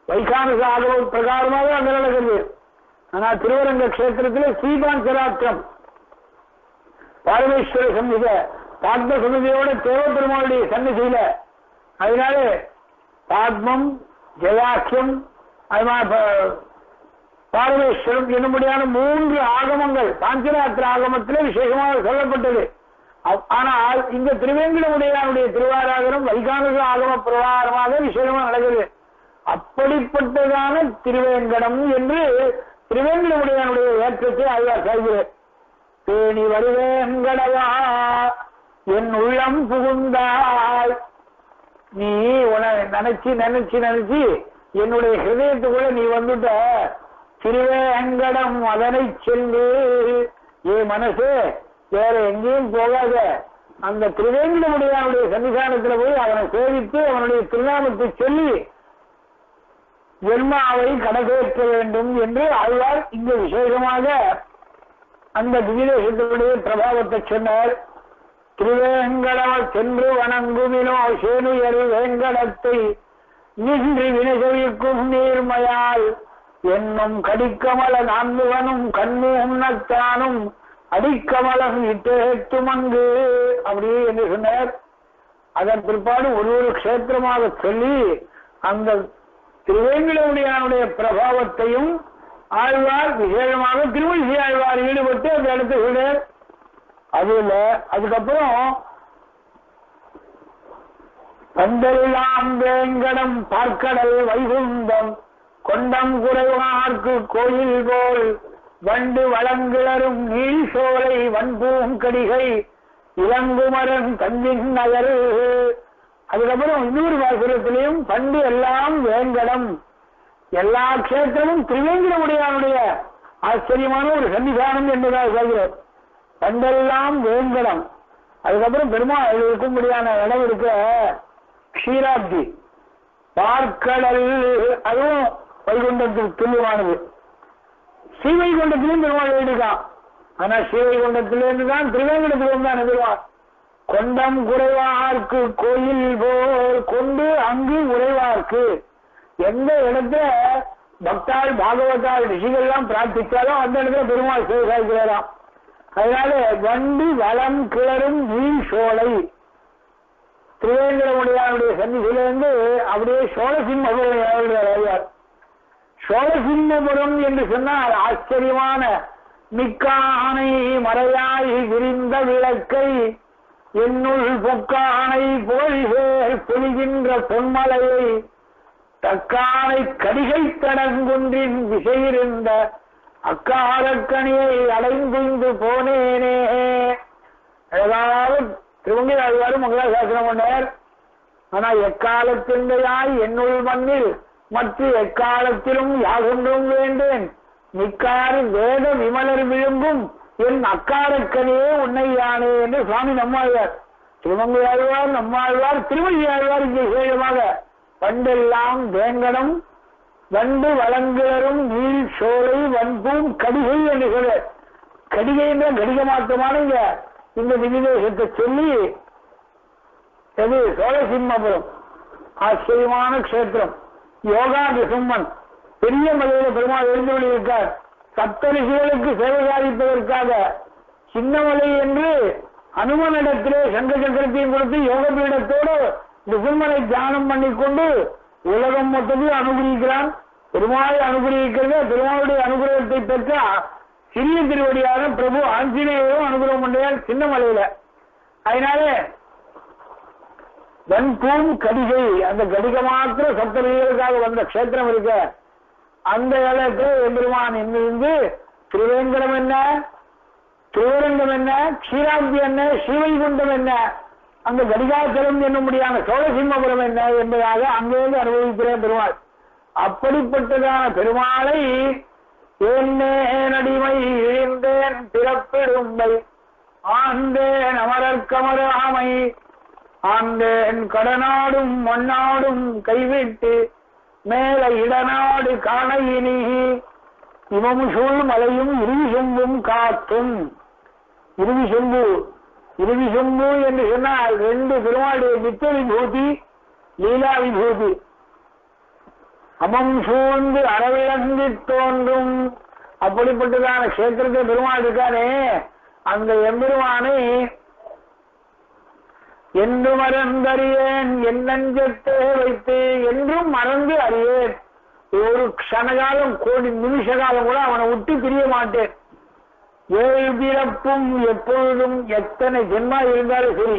வைகானச ஆகவ பிரகாரமாக அங்க நடக்குது ஆனா திருவரங்க கஷேத்திரத்தில் ஸ்ரீபாஞ்சராத்திரம் பாரமேஸ்வர சந்நித பாத்ம சந்நிதியோட தேவபெருமானுடைய சந்நிதியில அதனால பாத்மம் ஜெயாக்கியம் அது மாதிரி ப- பாரமேஸ்வரம் என்னும்படியான மூன்று ஆகமங்கள் பாஞ்சராத்திர ஆகமத்தில் விசேஷமாக சொல்லப்பட்டது அவ்- ஆனால் இந்த திருவேங்கடமுடையானுடைய திருவாராதனம் வைகானச ஆகம பிரகாரமாக விசேஷமாக நடக்குது அப்படிப்பட்டதான திருவேங்கடம் என்று திருவேங்கடமுடையானுடைய ஏற்றத்தை ஆய்வார் சாய்கிறேன் பேணி வருவேங்கடவா என் உள்ளம் புகுந்தாய் நீ உன நினைச்சு நினைச்சு நினைச்சு என்னுடைய ஹிருதயத்துக்குள்ள நீ வந்துட்ட திருவேங்கடம் அதனை சொல்லு ஏ மனசு வேற எங்கேயும் போகாத அந்த திருவேங்கடமுடையானுடைய சன்னிதானத்துல போய் அவனை சேவித்து அவனுடைய திருநாமத்தை சொல்லி ஜென்மாவை கடகேற்ற வேண்டும் என்று ஆழ்வார் இங்கு விசேஷமாக அந்த திவிதேசத்தினுடைய பிரபாவத்தை சொன்னார் திருவேங்கடவ சென்று வணங்குமினோ சேனுயர் வேங்கடத்தை நின்று வினசவிக்கும் நீர்மையால் என்னும் கடிக்கமல நான்முகனும் கண்ணு உண்ணத்தானும் அடிக்கமலம் இட்டேத்து மங்கு அப்படி என்று சொன்னார் அதன் பிற்பாடு ஒரு ஒரு க்ஷேத்திரமாக சொல்லி அந்த திருவேங்கடமுடியானுடைய பிரபாவத்தையும் ஆழ்வார் விசேஷமாக திருமணி ஆழ்வார் ஈடுபட்டு அந்த இடத்தை சொன்னார் அதுல அதுக்கப்புறம் பந்தெல்லாம் வேங்கடம் பார்க்கடல் வைகுந்தம் கொண்டம் குறைவார்க்கு கோயில் போல் வண்டு வளங்கிளரும் நீள் சோலை வன்பூங்கடிகை இளங்குமரன் தஞ்சின் நகர் அதுக்கப்புறம் இன்னொரு பாசுரத்திலையும் பண்டு எல்லாம் வேங்கடம் எல்லா க்ஷேத்திரமும் திருவேங்கடமுடையானுடைய ஆச்சரியமான ஒரு சன்னிதானம் என்பதாக சொல்கிறார் பண்டெல்லாம் வேங்கடம் அதுக்கப்புறம் பெருமாள் இருக்கும்படியான இடம் இருக்க க்ஷீராப்தி பார்க்கடல் அதுவும் வைகுண்டத்துக்கு துல்லியமானது ஸ்ரீவைகுண்டத்திலும் பெருமாள் எழுதிக்கான் ஆனா ஸ்ரீவைகுண்டத்திலிருந்து தான் திருவேங்கடத்திலிருந்து தான் பெருமாள் கொண்டம் குறைவார்க்கு கோயில் போல் கொண்டு அங்கு உறைவார்க்கு எந்த இடத்துல பக்தாள் பாகவதாள் ரிஷிகள்லாம் பிரார்த்திச்சாலும் அந்த இடத்துல பெருமாள் சேவைக்கிறாராம் அதனால வண்டி வளம் கிளறும் நீர் சோலை திருவேங்கடமுடியானுடைய சன்னிதியிலிருந்து அப்படியே சோழசிம்மபுரம் ஏழுகிறார் ஐயார் சோழசிம்மபுரம் என்று சொன்னால் ஆச்சரியமான மிக்கானை மறையாய் விரிந்த விளக்கை என்னுள் பொக்கானை புகழ்வேர் பொழிகின்ற பொன்மலையை தக்கானை கடிகை தடங்குன்றின் விசையிருந்த அக்காரக்கணியை அடைந்துந்து போனேனே அழகாக திருவங்கி ஆழ்வாரு மங்களாசாசனம் பண்ணார் ஆனா எக்காலத்தின்றையாய் என்னுள் மண்ணில் மற்ற எக்காலத்திலும் யாகொன்றும் வேண்டேன் மிக்காறு வேத விமலர் விழுங்கும் என் அக்காரக்கனியே உன்னை யானே என்று சுவாமி நம்மாழ்வார் திருமங்கை ஆழ்வார் நம்மாழ்வார் திருமணி ஆழ்வார் இங்கே சேதமாக பண்டெல்லாம் வேங்கடம் வண்டு வளங்கிளரும் நீள் சோலை வன்பூம் கடிகை என்று சொல்ல கடிகை என்ற கடிக மாற்றமான இங்க இந்த நிமிதேசத்தை சொல்லி எது சோழசிம்மபுரம் ஆச்சரியமான க்ஷேத்திரம் யோகா நிசும்மன் பெரிய மலையில பெருமாள் எழுந்து இருக்கார் சப்தரிசிகளுக்கு சேவை சாதிப்பதற்காக சின்னமலை என்று அனுமனிடத்திலே சங்க சக்கரத்தையும் கொடுத்து யோக பீடத்தோடு நிசும்மனை தியானம் பண்ணிக்கொண்டு உலகம் மொத்தத்தையும் அனுகிரகிக்கிறான் பெருமாளை அனுகிரகிக்கிறது பெருமாளுடைய அனுகிரகத்தை பெற்ற சிறிய திருவடியான பிரபு ஆஞ்சநேயரும் அனுகிரகம் பண்றார் சின்ன மலையில அதனால வன்பூம் கடிகை அந்த கடிக மாத்திர சப்தரிகளுக்காக வந்த க்ஷேத்திரம் இருக்க அந்த இடத்துல எம்பெருமான் இருந்து திருவேங்கடம் என்ன திருவரங்கம் என்ன க்ஷீராப்தி என்ன ஸ்ரீவைகுண்டம் என்ன அந்த கடிகாச்சலம் என்னும்படியான சோழசிம்மபுரம் என்ன என்பதாக அங்கிருந்து அனுபவிக்கிறேன் பெருமாள் அப்படிப்பட்டதான பெருமாளை ஏன்னேன் அடிமை இழிந்தேன் பிறப்பிடும்பை ஆந்தேன் அமரர்க்கமராமை ஆந்தேன் கடனாடும் மண்ணாடும் கைவிட்டு மேல இடநாடு காணையினி இவம் சூழ் மலையும் இறுதி சொம்பும் காத்தும் இறுதி சொம்பு இறுதி சொம்பு என்று சொன்னால் ரெண்டு பெருமாளுடைய நித்திய விபூதி லீலா விபூதி அமம் சூழ்ந்து அறவிளங்கி தோன்றும் அப்படிப்பட்டதான கஷேத்திரத்தில் பெருமாள் இருக்கானே அந்த எம்பெருமானை என்று மறந்தறியேன் என் நெஞ்சத்தே வைத்து என்றும் மறந்து அறியேன் ஒரு க்ஷணகாலம் கோடி நிமிஷ காலம் கூட அவனை விட்டு பிரிய மாட்டேன் ஏழு பிறப்பும் எப்பொழுதும் எத்தனை ஜென்மா இருந்தாலும் சரி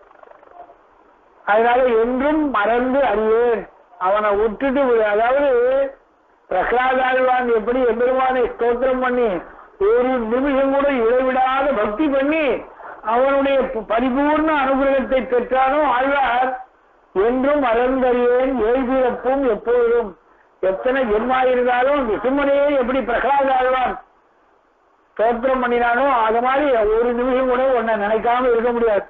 அதனால என்றும் மறந்து அறியேன் அவனை விட்டுட்டு வி- அதாவது பிரகலாதாழ்வான் எப்படி எம்பெருமானை ஸ்தோத்திரம் பண்ணி ஒரு நிமிஷம் கூட இடைவிடாத பக்தி பண்ணி அவனுடைய ப- பரிபூர்ண அனுகிரகத்தை பெற்றானோ ஆழ்வார் என்றும் மறந்தறியேன் ஏழ்பிறப்பும் எப்பொழுதும் எத்தனை ஜென்மா இருந்தாலும் விசுமனையே எப்படி பிரகலாத ஆழ்வான் ஸ்தோத்திரம் பண்ணினானோ அது மாதிரி ஒரு நிமிஷம் கூட உன்னை நினைக்காம இருக்க முடியாது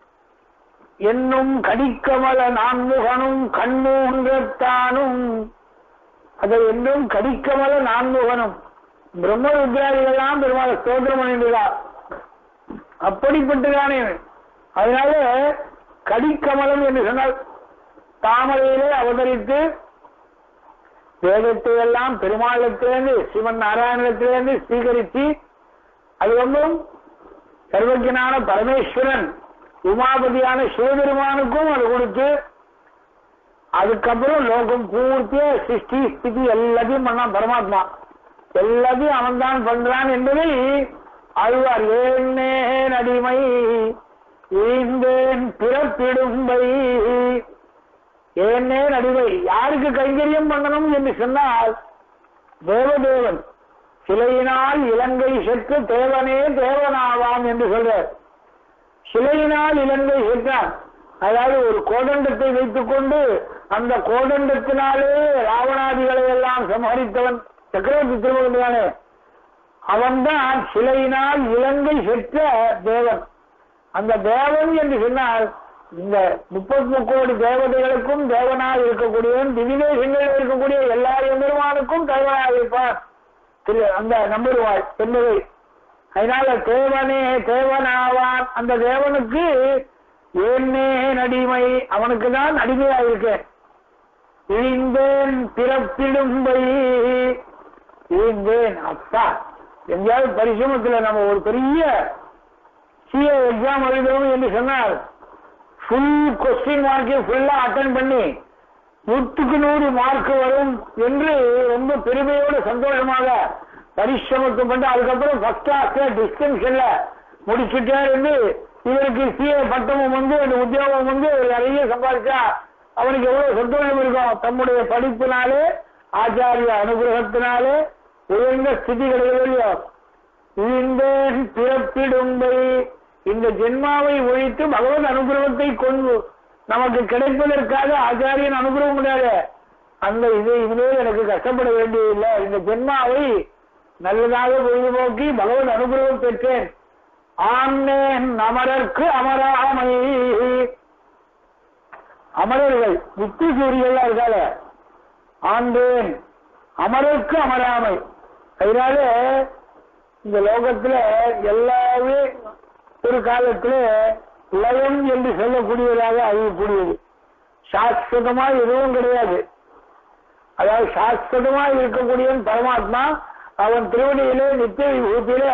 என்னும் கடிக்கமல நான்முகனும் கண்மூன்றத்தானும் அதை என்றும் கடிக்கமல நான்முகனும் பிரம்ம வித்யாதிகள்லாம் பெருமாள் ஸ்தோத்திரம் பண்ணிட்டுதான் அப்படிப்பட்டதானே அதனால கடிக்கமலம் என்று சொன்னால் தாமரையிலே அவதரித்து வேதத்தை எல்லாம் பெருமாளத்திலிருந்து சிவன் நாராயணத்திலிருந்து ஸ்வீகரித்து அது ஒன்றும் சர்வஜனான பரமேஸ்வரன் உமாபதியான சிவபெருமானுக்கும் அது கொடுத்து அதுக்கப்புறம் லோகம் பூர்த்திய சிருஷ்டி ஸ்திதி எல்லாத்தையும் பண்ணான் பரமாத்மா எல்லாத்தையும் அவன் தான் பண்றான் என்பதை ஆழ்வார் ஏன்னேன் அடிமை ஈந்தேன் பிறப்பிடும்பை ஏன்னேன் அடிமை யாருக்கு கைங்கரியம் பண்ணணும் என்று சொன்னால் தேவதேவன் சிலையினால் இலங்கை செற்று தேவனே தேவனாவான் என்று சொல்றார் சிலையினால் இலங்கை சென்றான் அதாவது ஒரு கோதண்டத்தை வைத்துக் கொண்டு அந்த கோதண்டத்தினாலே ராவணாதிகளை எல்லாம் சம்ஹரித்தவன் சக்கரவர்த்தி திருமகனானே அவன்தான் சிலையினால் இலங்கை செற்ற தேவன் அந்த தேவன் என்று சொன்னால் இந்த முப்பத்தி முக்கோடி தேவதைகளுக்கும் தேவனாக இருக்கக்கூடியவன் திவிதேசங்களில் இருக்கக்கூடிய எல்லா எம்பெருமானுக்கும் தேவனாக இருப்பான் திரு அந்த நம்பருவாள் பெண்ணுவை அதனால தேவனே தேவனாவான் அந்த தேவனுக்கு ஏன்னே அடிமை அவனுக்கு தான் அடிமையா இருக்கேன் இழிந்தேன் பிறப்பிடும்பை இழிந்தேன் அப்பா எங்கேயாவது பரிசிரமத்துல நம்ம ஒரு பெரிய சிஏ எக்ஸாம் எழுதணும் என்று சொன்னால் ஃபுல் கொஸ்டின் மார்க்கை ஃபுல்லா அட்டன் பண்ணி நூற்றுக்கு நூறு மார்க் வரும் என்று ரொம்ப பெருமையோடு சந்தோஷமாக பரிசிரமத்தை பண்ணி அதுக்கப்புறம் ஃபர்ஸ்ட் கிளாஸ்ல டிஸ்டிங்ஷன்ல முடிச்சுட்டே இருந்து இவருக்கு சிஏ பட்டமும் வந்து அந்த உத்தியோகம் வந்து நிறைய சம்பாதிச்சா அவனுக்கு எவ்வளவு சந்தோஷம் இருக்கும் தம்முடைய படிப்பினாலே ஆச்சாரிய அனுகிரகத்தினாலே உயர்ந்த ஸ்திதி கிடைக்கலையோ இந்தேன் பிறப்பிடும்பை இந்த ஜென்மாவை ஒழித்து பகவத் அனுகிரகத்தை கொண்டு நமக்கு கிடைப்பதற்காக ஆச்சாரியன் அனுகிரகம் முடியாது அந்த இது இனிமேல் எனக்கு கஷ்டப்பட வேண்டியதில்லை இந்த ஜென்மாவை நல்லதாக பொழுதுபோக்கி பகவத் அனுகிரகம் பெற்றேன் ஆன்னேன் அமரர்க்கு அமராமை அமரர்கள் முத்து சூரியெல்லாம் இருக்கால ஆண்டேன் அமரருக்கு அமராமை அதனால இந்த லோகத்துல எல்லாமே ஒரு காலத்துல லயம் என்று சொல்லக்கூடியதாக அழியக்கூடியது சாஸ்வதமா எதுவும் கிடையாது அதாவது சாஸ்வதமா இருக்கக்கூடியவன் பரமாத்மா அவன் திருவடியிலே நித்திய விபூத்தியிலே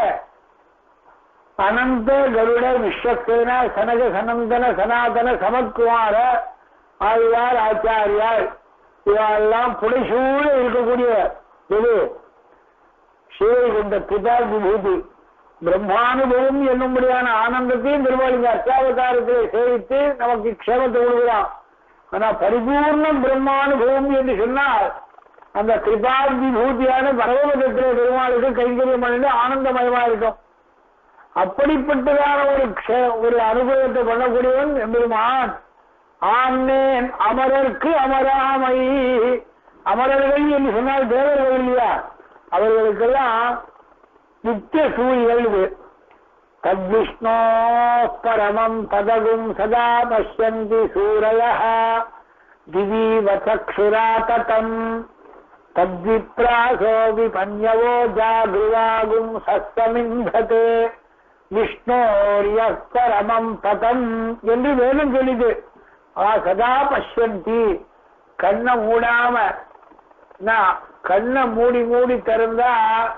அனந்த கருட விஸ்வசேன சனக சனந்தன சனாதன சமத்குமார ஆழ்வார் ஆச்சாரியார் இவெல்லாம் புடைசூழ இருக்கக்கூடிய இது சிவகுண்ட பிதா விபூதி பிரம்மானுபவம் என்னும்படியான ஆனந்தத்தையும் பெருமாள் இந்த அச்சாவதாரத்தை சேவித்து நமக்கு க்ஷேமத்தை கொடுக்கிறான் ஆனா பரிபூர்ண பிரம்மானுபவம் என்று சொன்னால் அந்த கிருபா விபூதியான பரவபதத்திலே பெருமாளுக்கு கைங்கரியம் பண்ணிட்டு ஆனந்தமயமா இருக்கும் அப்படிப்பட்டதான ஒரு க்ஷ- ஒரு அனுபவத்தை பண்ணக்கூடியவன் எம்பெருமான் ஆன்னேன் அமரர்க்கு அமராமை அமரர்கள் என்று சொன்னால் தேவர்கள் இல்லையா அவர்களுக்கெல்லாம் நித்திய சூரியல் இது தத்விஷ்ணோ பரமம் பதகும் சதா பஷ்யந்தி சூரய திவீவ சக்ஷுரா ததம் தத்விப்ராசோ விபன்யவோ ஜாகிருவாகும் சஸ்தமிந்ததே விஷ்ணோரிய பரமம் பதம் என்று வேதம் சொல்லிது ஆ சதா பஷ்யந்தி கண்ணை மூடாம நான் கண்ணை மூடி மூடி திறந்தா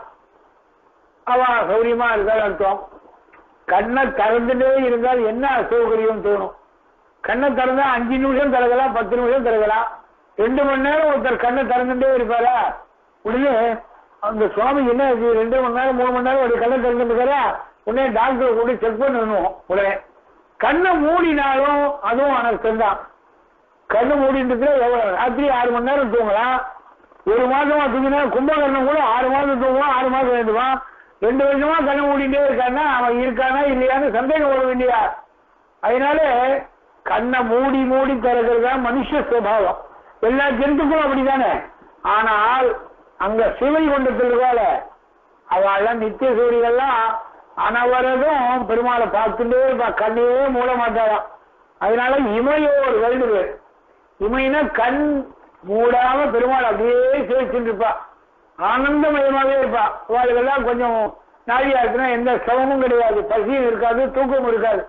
அவன் சௌரியமா இருக்காது அர்த்தம் கண்ணை திறந்துட்டே இருந்தால் என்ன அசௌகரியம் தோணும் கண்ணை திறந்தா அஞ்சு நிமிஷம் திறக்கலாம் பத்து நிமிஷம் திறக்கலாம் ரெண்டு மணி நேரம் ஒருத்தர் கண்ணை திறந்துட்டே இருப்பாரா உடனே அந்த சுவாமி என்ன ஆச்சு ரெண்டு மணி நேரம் மூணு மணி நேரம் ஒரு கண்ணை திறந்துட்டு இருக்காரா உடனே டாக்டரை கூட செக் பண்ணணும் உடனே கண்ணை மூடினாலும் அதுவும் அனர்த்தம் தான் கண்ணு மூடிட்டு எவ்வளவு ராத்திரி ஆறு மணி நேரம் தூங்கலாம் ஒரு மாசமா தூங்கினா கும்பகர்ணம் கூட ஆறு மாசம் தூங்குவான் ஆறு மாசம் வேண்டுவான் ரெண்டு வருஷமா கண்ணு மூடிட்டே இருக்கான்னா அவன் இருக்கானா இல்லையான்னு சந்தேகம் வர வேண்டியா அதனால கண்ணை மூடி மூடி திறக்கிறது தான் மனுஷ சுபாவம் எல்லா ஜந்துக்கும் அப்படிதானே ஆனால் அங்க சிவை கொண்டத்தில் இருக்கால அவெல்லாம் நித்திய சூரியெல்லாம் அனவரதும் பெருமாளை பார்த்துட்டே இருப்பா கண்ணையே மூட மாட்டாராம் அதனால இமையோர் வேண்டுவர் இமைனா கண் மூடாம பெருமாள் அப்படியே சேவிச்சுட்டு இருப்பா ஆனந்தமயமாவே இருப்பா அவளுக்கெல்லாம் கொஞ்சம் நாழியா இருக்குன்னா எந்த சிரமமும் கிடையாது பசியும் இருக்காது தூக்கமும் இருக்காது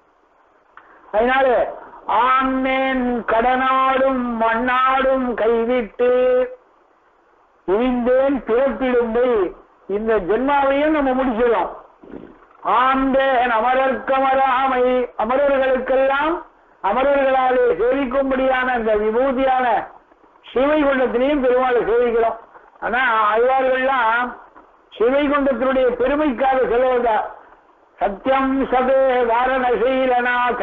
அதனால ஆண்மேன் கடனாடும் மண்ணாடும் கைவிட்டு இழிந்தேன் பிறப்பிடும்பை இந்த ஜென்மாவையும் நம்ம முடிச்சிடும் ஆண்டேன் அமரர்க்கமராமை அமரர்களுக்கெல்லாம் அமரர்களாலே சேவிக்கும்படியான இந்த விபூதியான சிவைகுண்டத்திலையும் பெருமாளை சேவிக்கிறோம் ஆனா ஆழ்வார்கள்லாம் சிவைகுண்டத்தினுடைய பெருமைக்காக சொல்லுவதா சத்தியம் சதே வாரணசீலநாத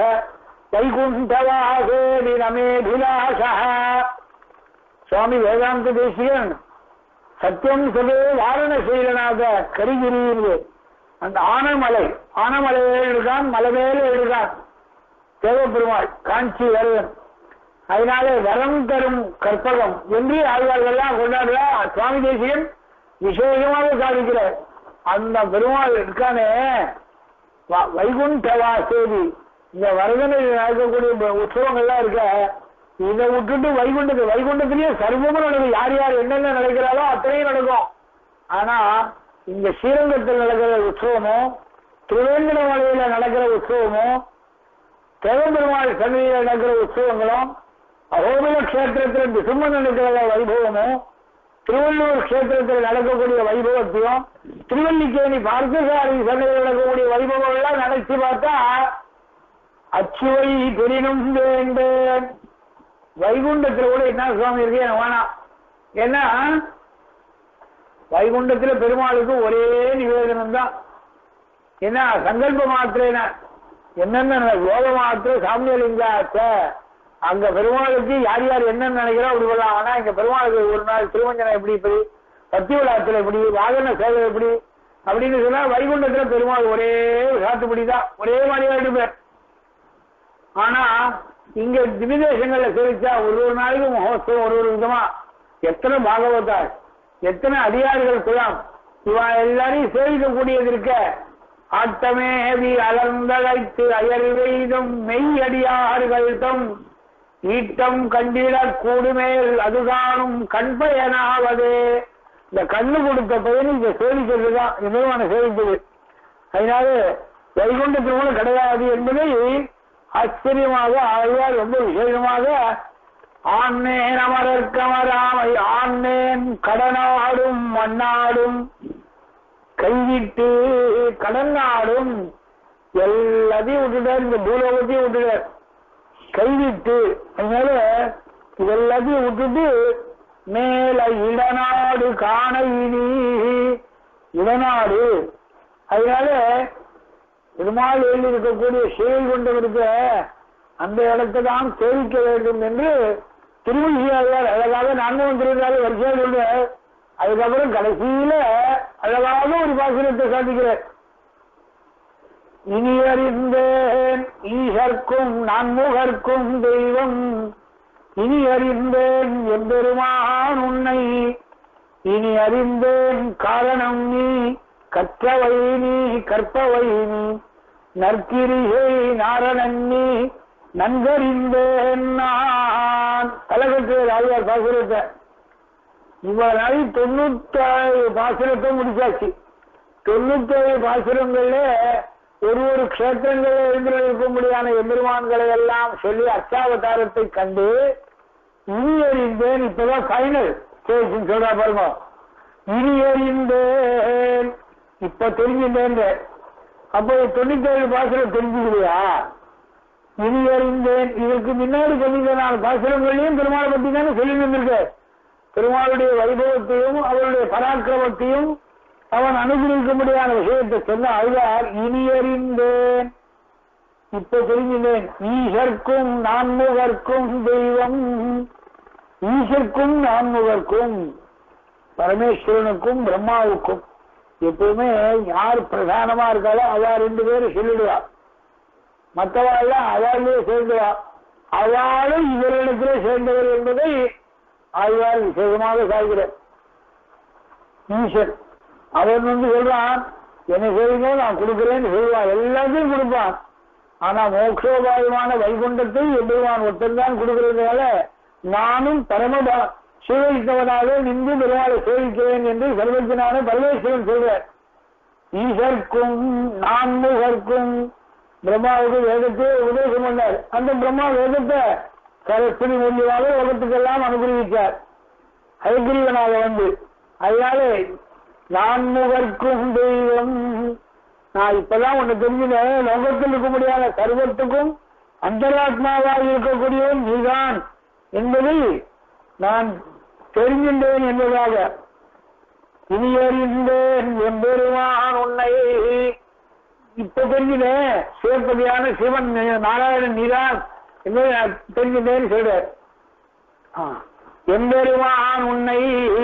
வைகுண்டவாசே நமேபிலாசா சுவாமி வேதாந்த தேசிகன் சத்தியம் சதே வாரணசீலநாத கரிகிரியில் அந்த ஆனமலை ஆனமலையில இருக்கான் மலை மேல இருக்கான் தேவப்பெருமாள் காஞ்சி வரவன் அதனால வரம் தரும் கற்பகம் என்று ஆழ்வார்கள்லாம் கொண்டாடுறா சுவாமி தேசிகன் விசேஷமாக சாதிக்கிறார் அந்த பெருமாள் இருக்கானே வ- வைகுண்ட வாசேதி இந்த வரதனையில் நடக்கக்கூடிய ப- உற்சவங்கள்லாம் இருக்க இதை விட்டுட்டு வைகுண்டத்து வைகுண்டத்திலேயே சர்வமும் நடக்கும் யார் யார் என்னென்ன நடக்கிறாளோ அத்தனையும் நடக்கும் ஆனா இந்த ஸ்ரீரங்கத்தில் நடக்கிற உற்சவமும் திருவேங்கடமலையில நடக்கிற உற்சவமும் தேவபெருமாள் சன்னதியில் நடக்கிற உற்சவங்களும் அகோபில கஷேத்திரத்தில் திசும்மன் நடக்கிற வைபவமும் திருவள்ளூர் கஷேத்திரத்தில் நடக்கக்கூடிய வைபவத்தையும் திருவல்லிக்கேணி பார்த்தசாரி சன்னதியில் நடக்கக்கூடிய வைபவம் எல்லாம் நினைச்சு பார்த்தா அச்சுவை பெரினும் வேண்டேன் வைகுண்டத்துல கூட என்ன சுவாமி இருக்கு எனக்கு வேணாம் ஏன்னா வைகுண்டத்துல பெருமாளுக்கு ஒரே நிவேதனம் தான் என்ன சங்கல்ப மாத்திரேன என்னென்ன யோக மாத்திர சாமியலிங்காச்ச அங்க பெருமாளுக்கு யார் யார் என்னென்ன நினைக்கிறோம் அப்படி சொல்லலாம் ஆனா இங்க பெருமாளுக்கு ஒரு நாள் திருமஞ்சனம் எப்படி இப்படி பத்தி விழாத்துல எப்படி வாகன சேவை எப்படி அப்படின்னு சொன்னா வைகுண்டத்துல பெருமாள் ஒரே சாத்துப்படி தான் ஒரே மாதிரியா இருப்பார் ஆனா இங்க திவிதேசங்கள்ல சேவிச்சா ஒரு ஒரு நாளைக்கு மகோத்சவம் ஒரு ஒரு விதமா எத்தனை பாகவதார் எத்தனை அதிகாரிகள் குலாம் இவா எல்லாரையும் சேவிக்கக்கூடியது இருக்க ஆட்டமேவி அலர்ந்தழைத்து அயல் வெய்தும் மெய்யடியார்கள் தம் ஈட்டம் கண்டிட கூடுமேல் அதுதானும் கண்பயனாவதே இந்த கண்ணு கொடுத்த பயன் இங்க சேவிக்கிறது தான் நிறுவன சேவிப்பது அதனால வைகுண்டத்தில் கூட கிடையாது என்பதை ஆச்சரியமாக ஆழ்வார் ரொம்ப விசேஷமாக ஆன்னேன் அமரர்க்கமராமை ஆன்னேன் கடனாடும் மண்ணாடும் கைவிட்டு கடன் நாடும் எல்லாத்தையும் விட்டுட்டார் இந்த பூலோகத்தையும் விட்டுட்டார் கைவிட்டு அதனால இதெல்லாத்தையும் விட்டுட்டு மேல இடநாடு காண இனி இடநாடு அதனால பெருமாள் எழுதி இருக்கக்கூடிய செயல் கொண்டவருக்கு அந்த இடத்தை தான் சேவிக்க வேண்டும் என்று திருமணியாளர் அழகாக நான்காம் திருநாள் வரிசையாக சொல்றார் அதுக்கப்புறம் கடைசியில அழகாக ஒரு பாசுரத்தை சாதிக்கிறார் இனி அறிந்தேன் ஈசர்க்கும் நான்முகர்க்கும் தெய்வம் இனி அறிந்தேன் எம்பெருமான் உன்னை இனி அறிந்தேன் காரணம் நீ கற்றவை நீ கற்பவை நீ நற்கிரியை நாரணன் நீ நன்கறிந்தேன் நான் கலகத்து ராஜார் பாசுரத்தை இவ்வளவு தொண்ணூத்தேழு பாசுரத்தை முடிச்சாச்சு தொண்ணூத்தேழு பாசுரங்கள்ல ஒரு ஒரு க்ஷேத்திரங்களில் எழுந்திருக்கும்படியான எம்பெருமான்களை எல்லாம் சொல்லி அச்சாவதாரத்தை கண்டு இனி அறிந்தேன் இப்பதான் ஃபைனல் சரி சொல்றா பாருங்க இனி அறிந்தேன் இப்ப தெரிஞ்சுட்டேன் அப்போ தொண்ணூத்தி ஏழு பாசனம் தெரிஞ்சுக்கலையா இனி அறிந்தேன் இதற்கு முன்னாடி சொல்லியிருந்த நாலு பாசனங்களையும் பெருமாளை பத்தி தானே சொல்லி வந்திருக்க பெருமாளுடைய வைபவத்தையும் அவருடைய பராக்கிரமத்தையும் அவன் அனுகிரகிக்க முடியாத விஷயத்தை சொன்ன அழுதார் இனி அறிந்தேன் இப்ப தெரிஞ்சுட்டேன் ஈசர்க்கும் நான்முகர்க்கும் தெய்வம் ஈசர்க்கும் நான்முகர்க்கும் பரமேஸ்வரனுக்கும் பிரம்மாவுக்கும் எப்பவுமே யார் பிரதானமா இருக்காளோ அவ ரெண்டு பேரும் சொல்லிடுவா மற்றவாள்லாம் அவளே சேர்ந்துவா அவளும் இவரிடத்திலே சேர்ந்தவர் என்பதை ஆழ்வார் விசேஷமாக சாய்கிறார் ஈசன் அவன் வந்து சொல்றான் என்ன செய்யுங்க நான் கொடுக்கிறேன்னு சொல்லுவான் எல்லாத்தையும் கொடுப்பான் ஆனா மோட்சோபாயமான வைகுண்டத்தை எம்பெருமான் ஒருத்தன் கொடுக்கிறதுனால நானும் பரமபா சேவித்தவனாக நின்று பெருமாளை சேவிக்கிறேன் என்று சர்வஜனான பரமேஸ்வரன் சொல்றார் ஈசர்க்கும் நான்முகர்க்கும் பிரம்மாவுக்கு வேதத்தை உபதேசம் பண்ணார் அந்த பிரம்மா வேதத்தை சரஸ்வதி மூலியமாக உலகத்துக்கெல்லாம் அனுகிரகித்தார் ஹைகிரீவனாக வந்து அதனால நான்முகர்க்கும் தெய்வம் நான் இப்பதான் ஒண்ணு தெரிஞ்சுனேன் லோகத்தில் இருக்க முடியாத சர்வத்துக்கும் அந்தராத்மாவாக இருக்கக்கூடியவன் நீதான் என்பதை நான் தெரிஞ்சின்றேன் என்பதாக இனி அறிந்தேன் எம்பெருமான் உன்னை இப்ப தெரிஞ்சுனேன் சிவப்பதியான சிவன் நாராயணன் நீதான் என்பதை நான் தெரிஞ்சுட்டேன்னு சொல்றார் ஆ. எம்பெருமான் உன்னை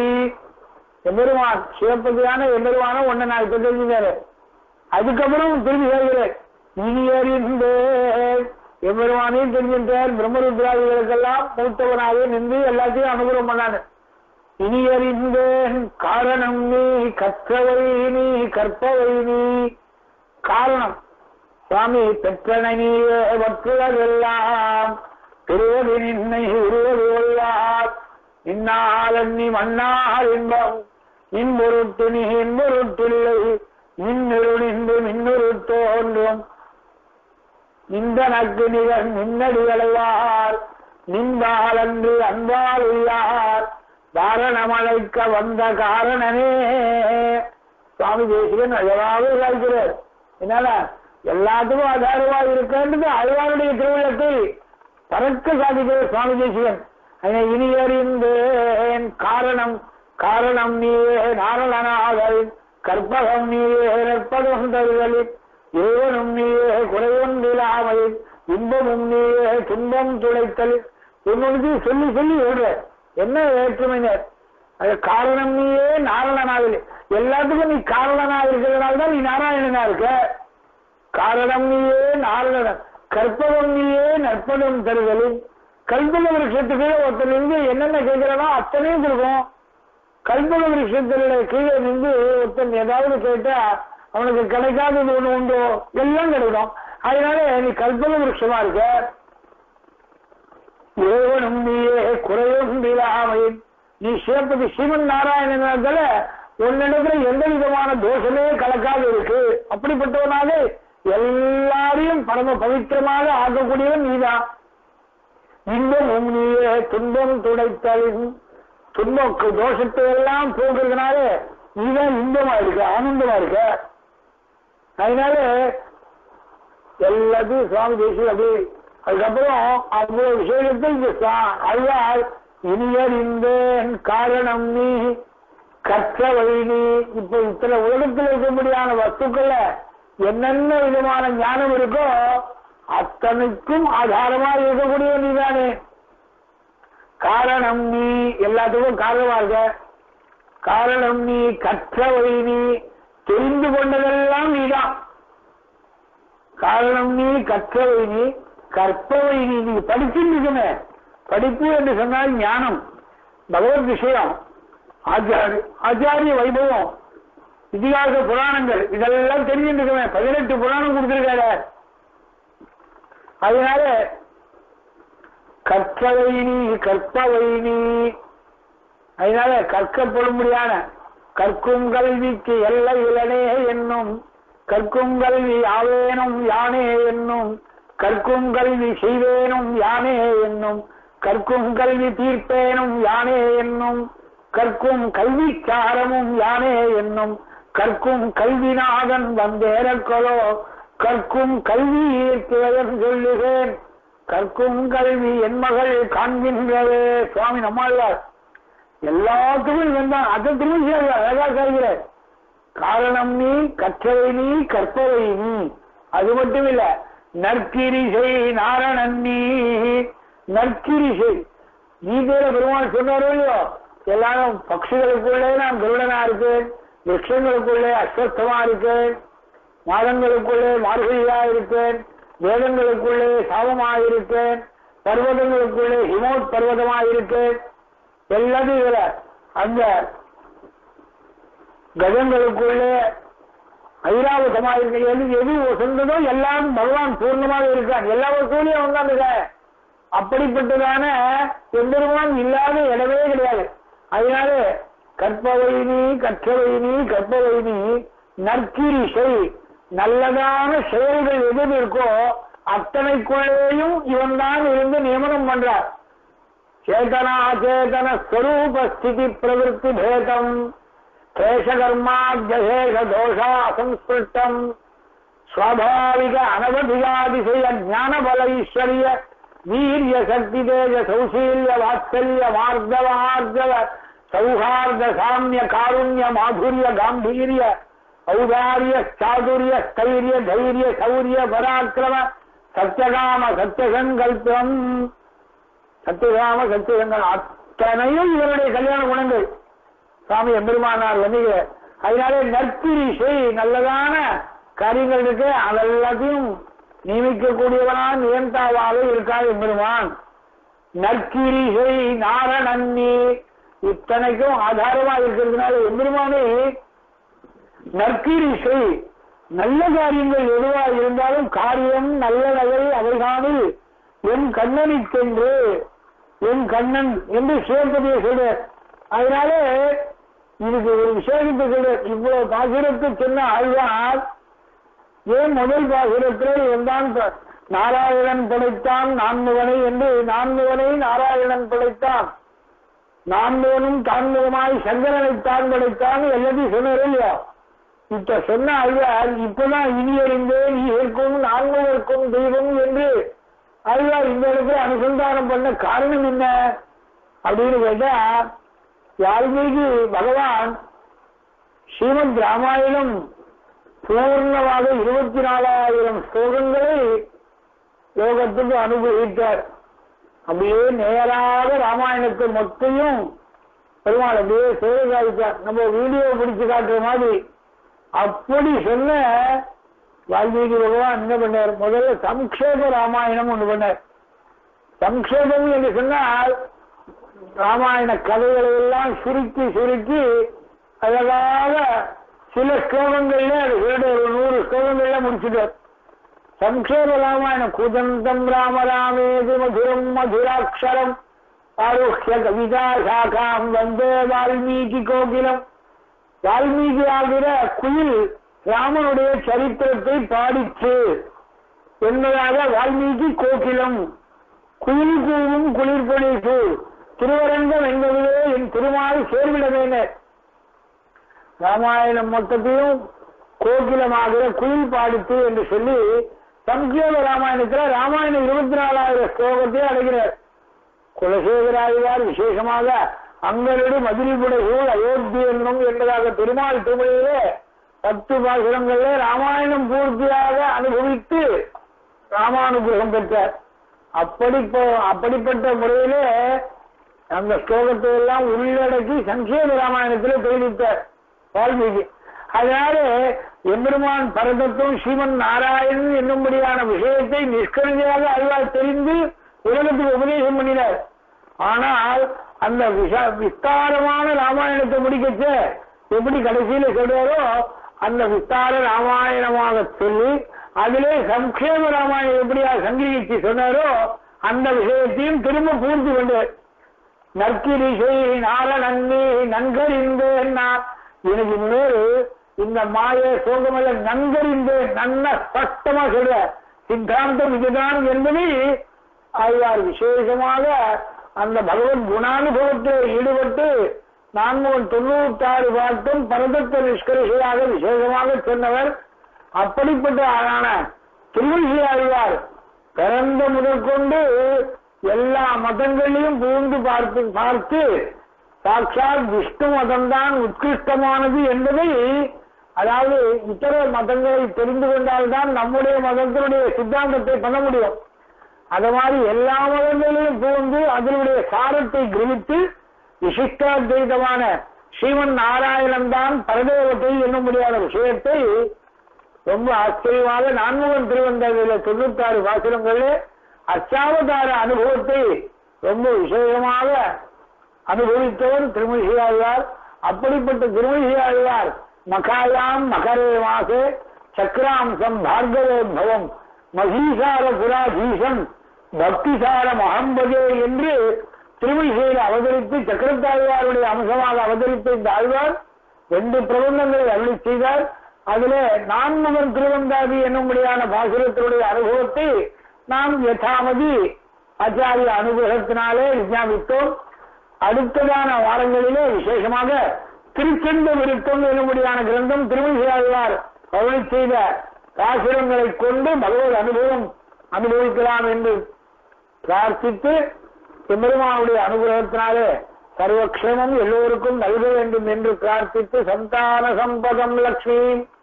எம்பெருமான் சிவப்பதியான எம்பெருமான உன்னை நான் இப்ப தெரிஞ்சுட்டாரு அதுக்கப்புறம் திரும்பி சொல்கிறேன் இனி அறிந்தேன் எம்பெருமானையும் தெரிஞ்சின்றார் பிரம்மருத்ராதிகளுக்கெல்லாம் மூத்தவனாக நின்று எல்லாத்தையும் அனுகிரகம் பண்ணானு இனி அறிந்தேன் காரணம் நீ கற்றவை நீ கற்பவை நீ காரணம் சுவாமி பெற்றனை நீயே வற்றுவதெல்லாம் திருவடி நின்னை உருவது கொள்ளார் இந்நாளன் நீ மண்ணால் இன்பம் இன்பொருட்டு நீ இன்பொருட்டில்லை மின்னிருணிந்து மின்னுரு தோன்றும் நிந்தனக்கு நிகழ் நின்னடிகளைவார் நின்பாலன்று அன்பால் உள்ளார் தாரணமழைக்க வந்த காரணனே சுவாமி தேசிகன் அழகாக விளைக்கிறார் என்னால எல்லாத்துக்கும் ஆதாரமா இருக்கின்றது அழ்வாருடைய திருவிழத்தை பறக்க சாதிக்கிற சுவாமி தேசிகன் அதை இனி அறிந்தேன் காரணம் காரணம் நீயே நாரணனாகல் கற்பகம் நீயே நற்பகம் தருதலில் இறைவனும் நீயே குறைவொன்றில்லாமல் இன்பமும் நீயே துன்பம் துடைத்தல் உன்னுடைய சொல்லி சொல்லி ஓடுற என்ன வேற்றுமையினர் அது காரணம் நீயே நாராயணனாகல எல்லாத்துக்கும் நீ காரணனா இருக்கிறதுனால தான் நீ நாராயணனா இருக்க காரணம் நீயே நாராயணன் கற்பகம் நீயே நற்பதம் தருதலில் கல்பக விருஷத்துக்கு ஒருத்தர் இருந்து என்னென்ன கேட்கிறானோ அத்தனையும் கொடுக்கும் கல்பக விருஷத்துல கீழே நின்று ஒருத்தன் ஏதாவது கேட்டா அவனுக்கு கிடைக்காதது ஒண்ணு உண்டோ எல்லாம் கிடைக்கும் அதனால நீ கல்பக விருஷமா இருக்க இறைவனும் நீயே குறையும் இல்லாமை நீ சிவப்பதி சிவன் நாராயணனால உன்னிடத்துல எந்த விதமான தோஷமே கலக்காது இருக்கு அப்படிப்பட்டவனாக எல்லாரையும் பரம பவித்திரமாக ஆக்கக்கூடியவன் நீதான் இன்பமும் நீயே துன்பம் துடைத்தல் துன்பக்கு தோஷத்தை எல்லாம் போகிறதுனால நீதான் இன்பமா இருக்க ஆனந்தமா இருக்க அதனால எல்லாத்தையும் சுவாமி தேசி அப்படி அதுக்கப்புறம் அவ்வளவு விஷயத்தை இந்த சா- அழ்வார் இனியறிந்தேன் காரணம் நீ கற்றவை நீ இப்ப இத்தனை உலகத்தில் இருக்க முடியாத வஸ்துக்கள்ல என்னென்ன விதமான ஞானம் இருக்கோ அத்தனைக்கும் ஆதாரமா இருக்கக்கூடிய நீதானே காரணம் நீ எல்லாத்துக்கும் காரணமா இருக்க காரணம் நீ கற்றவை நீ தெரிந்து கொண்டதெல்லாம் நீதான் காரணம் நீ கற்றவை நீ கற்பவை நீ நீ படிச்சிருந்துக்குமே படிப்பு என்று சொன்னால் ஞானம் பகவத் விஷயம் ஆச்சாரி ஆச்சாரிய வைபவம் இதிகாச புராணங்கள் இதெல்லாம் தெரிஞ்சுருக்குமே பதினெட்டு புராணம் கொடுத்திருக்காரு அதனால கற்பவை நீ கற்பவை நீ அதனால கற்கப்படும்படியான கற்கும் கல்விக்கு எல்லை இலனே என்னும் கற்கும் கல்வி ஆவேனும் யானே என்னும் கற்கும் கல்வி செய்வேனும் யானே என்னும் கற்கும் கல்வி தீர்ப்பேனும் யானே என்னும் கற்கும் கல்வி சாரமும் யானே என்னும் கற்கும் கல்விநாதன் வந்தேறக்கொலோ கற்கும் கல்வி ஈர்க்கிறவன் சொல்லுகிறேன் கற்கும் கல்வி என் மகள் காண்கின்றவே சுவாமி நம்மாழ்வார் எல்லாத்துக்கும் இவன் தான் அத்தத்துக்கும் சேர்ந்து அழகா சொல்கிறார் காரணம் நீ கற்றவை நீ கற்பவை நீ அது மட்டும் இல்ல நற்கிரிசை நாரணன் நீ நற்கிரிசை கீதையில பெருமாள் சொன்னாரோ இல்லையோ எல்லாரும் பட்சிகளுக்குள்ளே நான் கருடனா இருக்கேன் விரக்ஷங்களுக்குள்ளே அஸ்வஸ்தமா இருக்கேன் மாதங்களுக்குள்ளே மார்கழியா இருக்கேன் வேதங்களுக்குள்ளே சாபமா இருக்கேன் பர்வதங்களுக்குள்ளே ஹிமோத் பர்வதமா இருக்கேன் எல்லாத்தையும் இதுல அந்த கஜங்களுக்குள்ளே ஐராவதமா இருக்கு எது எது சொந்ததோ எல்லாம் பகவான் பூர்ணமாக இருக்கான் எல்லா வசூலையும் உட்காந்துக்க அப்படிப்பட்டதான எம்பெருமான் இல்லாத இடமே கிடையாது அதனால கற்பவை நீ கற்றவை நீ கற்பவை நீ நற்கிரிசை நல்லதான செயல்கள் எது இருக்கோ அத்தனைக்குள்ளேயும் இவன் தான் இருந்து நியமனம் பண்றார் சேதனா சேதன ஸ்வரூப ஸ்திதி பிரவருத்தி பேதம் கேசகர்மாத்யசேஷ தோஷா அசம்ஸ்பிருஷ்டம் ஸ்வாபாவிக அனவதிகாதிசய ஞான பல ஐஸ்வர்ய வீரிய சக்தி தேஜ சௌசீல்ய வாத்சல்ய மார்தவ ஆர்தவ சௌஹார்த சாமிய காருண்ய மாதுரிய காம்பீரிய ஔதாரிய சாதுரிய ஸ்தைரிய தைரிய சௌரிய பராக்கிரம சத்தியகாம சத்தியசங்கல்பம் சத்தியகாம சத்தியசங்கல் அத்தனையும் இவருடைய கல்யாண குணங்கள் சுவாமி எம்பெருமானார் வந்து அதனாலே நற்பிரிசை நல்லதான காரியங்கள் இருக்கு அதெல்லாத்தையும் நியமிக்கக்கூடியவனா நியந்தாவாக இருக்கா எம்பெருமான் நற்கிரிசை நாரணன்னி இத்தனைக்கும் ஆதாரமா இருக்கிறதுனால எம்பெருமானே நற்கிரிசை நல்ல காரியங்கள் எதுவா இருந்தாலும் காரியம் நல்லதை அவைகாணில் என் கண்ணனை சென்று என் கண்ணன் என்று சிவபதியை சொல்றார் அதனால இதுக்கு ஒரு விசேஷத்தை சொல்ற இவ்வளவு பாசுரத்தை சொன்ன ஆழ்வார் ஏன் முதல் பாசுரத்தில் இவன்தான் ப- நாராயணன் படைத்தான் நான்முகனை என்று நான்முகனை நாராயணன் படைத்தான் நான்முகனும் தான்முகமாய் சங்கரனைத்தான் படைத்தான் எல்லாத்தையும் சொன்னார் இல்லையா இப்ப சொன்ன ஆழ்வார் இப்பதான் இனி அறிந்தேன் இருக்கும் நான்முகருக்கும் தெய்வம் என்று ஆழ்வார் இந்த இடத்துல அனுசந்தானம் பண்ண காரணம் என்ன அப்படின்னு கேட்டா வால்மீகி பகவான் ஸ்ரீமத் ராமாயணம் பூர்ணமாக இருபத்தி நாலாயிரம் ஸ்லோகங்களை லோகத்துக்கு அனுபவித்தார் அப்படியே நேராக ராமாயணத்தை மொத்தையும் பெருமாள் அப்படியே சேவை காய்ச்சார் நம்ம வீடியோ பிடிச்சு காட்டுற மாதிரி அப்படி சொன்ன வால்மீகி பகவான் என்ன பண்ணார் முதல்ல சம்க்ஷேப ராமாயணம் ஒன்று பண்ணார் சம்க்ஷேபம் என்று சொன்னால் ராமாயண கதைகளை எல்லாம் சுருக்கி சுருக்கி அழகாக சில ஸ்லோகங்கள்ல அது சொல்லிட்டு ஒரு நூறு ஸ்லோகங்கள்ல முடிச்சுட்டார் சம்க்ஷேப ராமாயணம் குதந்தம் ராம ராமேது மதுரம் மதுராட்சரம் ஆரோக்கிய கவிதா சாகாம் வந்தே வால்மீகி கோகிலம் வால்மீகி ஆகிற குயில் ராமனுடைய சரித்திரத்தை பாடிச்சு என்பதாக வால்மீகி கோகிலம் குயில் கூவும் குளிர் பொழிசு திருவரங்கம் என்பதிலே என் திருமால் சேர்விடமேனர் ராமாயணம் மொத்தத்தையும் கோகிலமாகிற குயில் பாடித்து என்று சொல்லி சம்ஸ்கிருத ராமாயணத்துல ராமாயணம் இருபத்தி நாலாயிரம் ஸ்லோகத்தை அடைகிறார் குலசேகராய்வார் விசேஷமாக அங்கனடு மதுரைப்புடையூர் அயோத்தி என்னும் என்பதாக திருமால் திருமொழியிலே பத்து பாசுரங்களிலே ராமாயணம் பூர்த்தியாக அனுபவித்து ராமானுகிரகம் பெற்றார் அப்படி போ- அப்படிப்பட்ட முறையிலே அந்த ஸ்லோகத்தை எல்லாம் உள்ளடக்கி சங்கேத ராமாயணத்திலே தெரிவித்தார் வால்மீகி அதனால எம்பெருமான் பரதத்துவம் ஸ்ரீமன் நாராயணன் என்னும்படியான விஷயத்தை நிஷ்கரணியாக அறிவால் தெரிந்து உலகத்துக்கு உபதேசம் பண்ணினார் ஆனால் அந்த விஷ விஸ்தாரமான ராமாயணத்தை முடிக்கச்ச எப்படி கடைசியில சொல்றாரோ அந்த விஸ்தார ராமாயணமாக சொல்லி அதிலே சம்க்ஷேம ராமாயணம் எப்படியா சங்கிரிச்சு சொன்னாரோ அந்த விஷயத்தையும் திரும்ப பூர்த்தி கொண்டார் நற்கிரிசை நாரணன்னி நன்கறிந்தேன் நான் எனக்கு இனிமேல் இந்த மாய சோகமல்ல நன்கறிந்தேன் நன்ன ஸ்பஷ்டமா சொல்ற சித்தாந்தம் இதுதான் என்பதை ஆழ்வார் விசேஷமாக அந்த பகவத் குணானுபவத்தில் ஈடுபட்டு நான்முகன் தொண்ணூத்தாறு பாட்டும் பரதத்த நிஷ்கரிசையாக விசேஷமாக சொன்னவர் அப்படிப்பட்ட ஆளான திருமணி ஆழ்வார் பிறந்த முதற்கொண்டு எல்லா மதங்களையும் புகுந்து பார்த்து பார்த்து சாட்சாத் விஷ்ணு மதம்தான் உத்கிருஷ்டமானது என்பதை அதாவது இத்தர மதங்களை தெரிந்து கொண்டால்தான் நம்முடைய மதத்தினுடைய சித்தாந்தத்தை பண்ண முடியும் அது மாதிரி எல்லா மதங்களையும் புகுந்து அதனுடைய சாரத்தை கிரகித்து விசிஷ்டாத்வைதமான ஸ்ரீமன் நாராயணன் தான் பரதேவத்தை என்ன முடியாத விஷயத்தை ரொம்ப ஆச்சரியமாக நான்முகன் திருவந்ததில் தொண்ணூத்தாறு பாசுரங்களிலே அச்சாவதார அனுபவத்தை ரொம்ப விசேஷமாக அனுபவித்தவர் திருமணியாழ்வார் அப்படிப்பட்ட திருமணியாழ்வார் மகாயாம் மகரே மாசே சக்கராம்சம் பார்கவோத்பவம் மகீசார புராதீசம் பக்திசார மகம்பதே என்று திருமணிசையில் அவதரித்து சக்கரத்தாழ்வாருடைய அம்சமாக அவதரித்த இந்த ஆழ்வார் ரெண்டு பிரபந்தங்களை அருளி செய்தார் அதிலே நான்முகன் திருவந்தாதி என்னும்படியான பாசுரத்தினுடைய அனுபவத்தை நாம் யதாமதி ஆச்சாரிய அனுகிரகத்தினாலே விஞ்ஞாபித்தோம் அடுத்ததான வாரங்களிலே விசேஷமாக திருச்செந்த விருத்தம் என்னும்படியான கிரந்தம் திருமணியாழ்வார் கவனி செய்த பாசுரங்களை கொண்டு பகவத் அனுபவம் அனுபவிக்கலாம் என்று பிரார்த்தித்து எம்பெருமானுடைய அனுகிரகத்தினாலே சர்வக்ஷேமம் எல்லோருக்கும் நல்க வேண்டும் என்று பிரார்த்தித்து சந்தான சம்பதம் லக்ஷ்மி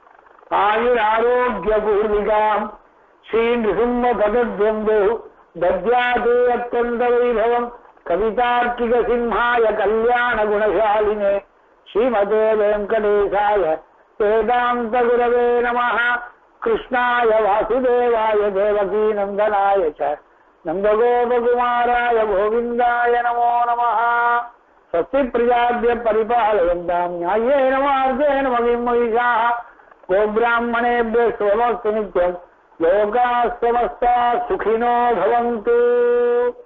ஆயுர் ஆரோக்கிய பூர்விகாம் ஸ்ரீ நிருசிம்ம பதத்வந்து தத்யாதே அத்தந்த வைபவம் கவிதார்க்கிக சிம்ஹாய கல்யாண குணசாலினே ஸ்ரீமதே வெங்கடேசாய வேதாந்த குரவே நம கிருஷ்ணாய வாசுதேவாய தேவகீ நந்தனாய ச நந்தகோபகுமாராய கோவிந்தாய நமோ நம स्वस्ति प्रजाभ्य परिपालयन्तां न्याय्येन मार्गेण मगिं महिषाः गोब्राह्मणेभ्यः स्वमस्तु नित्यम् लोकाः समस्ताः सुखिनो भवन्तु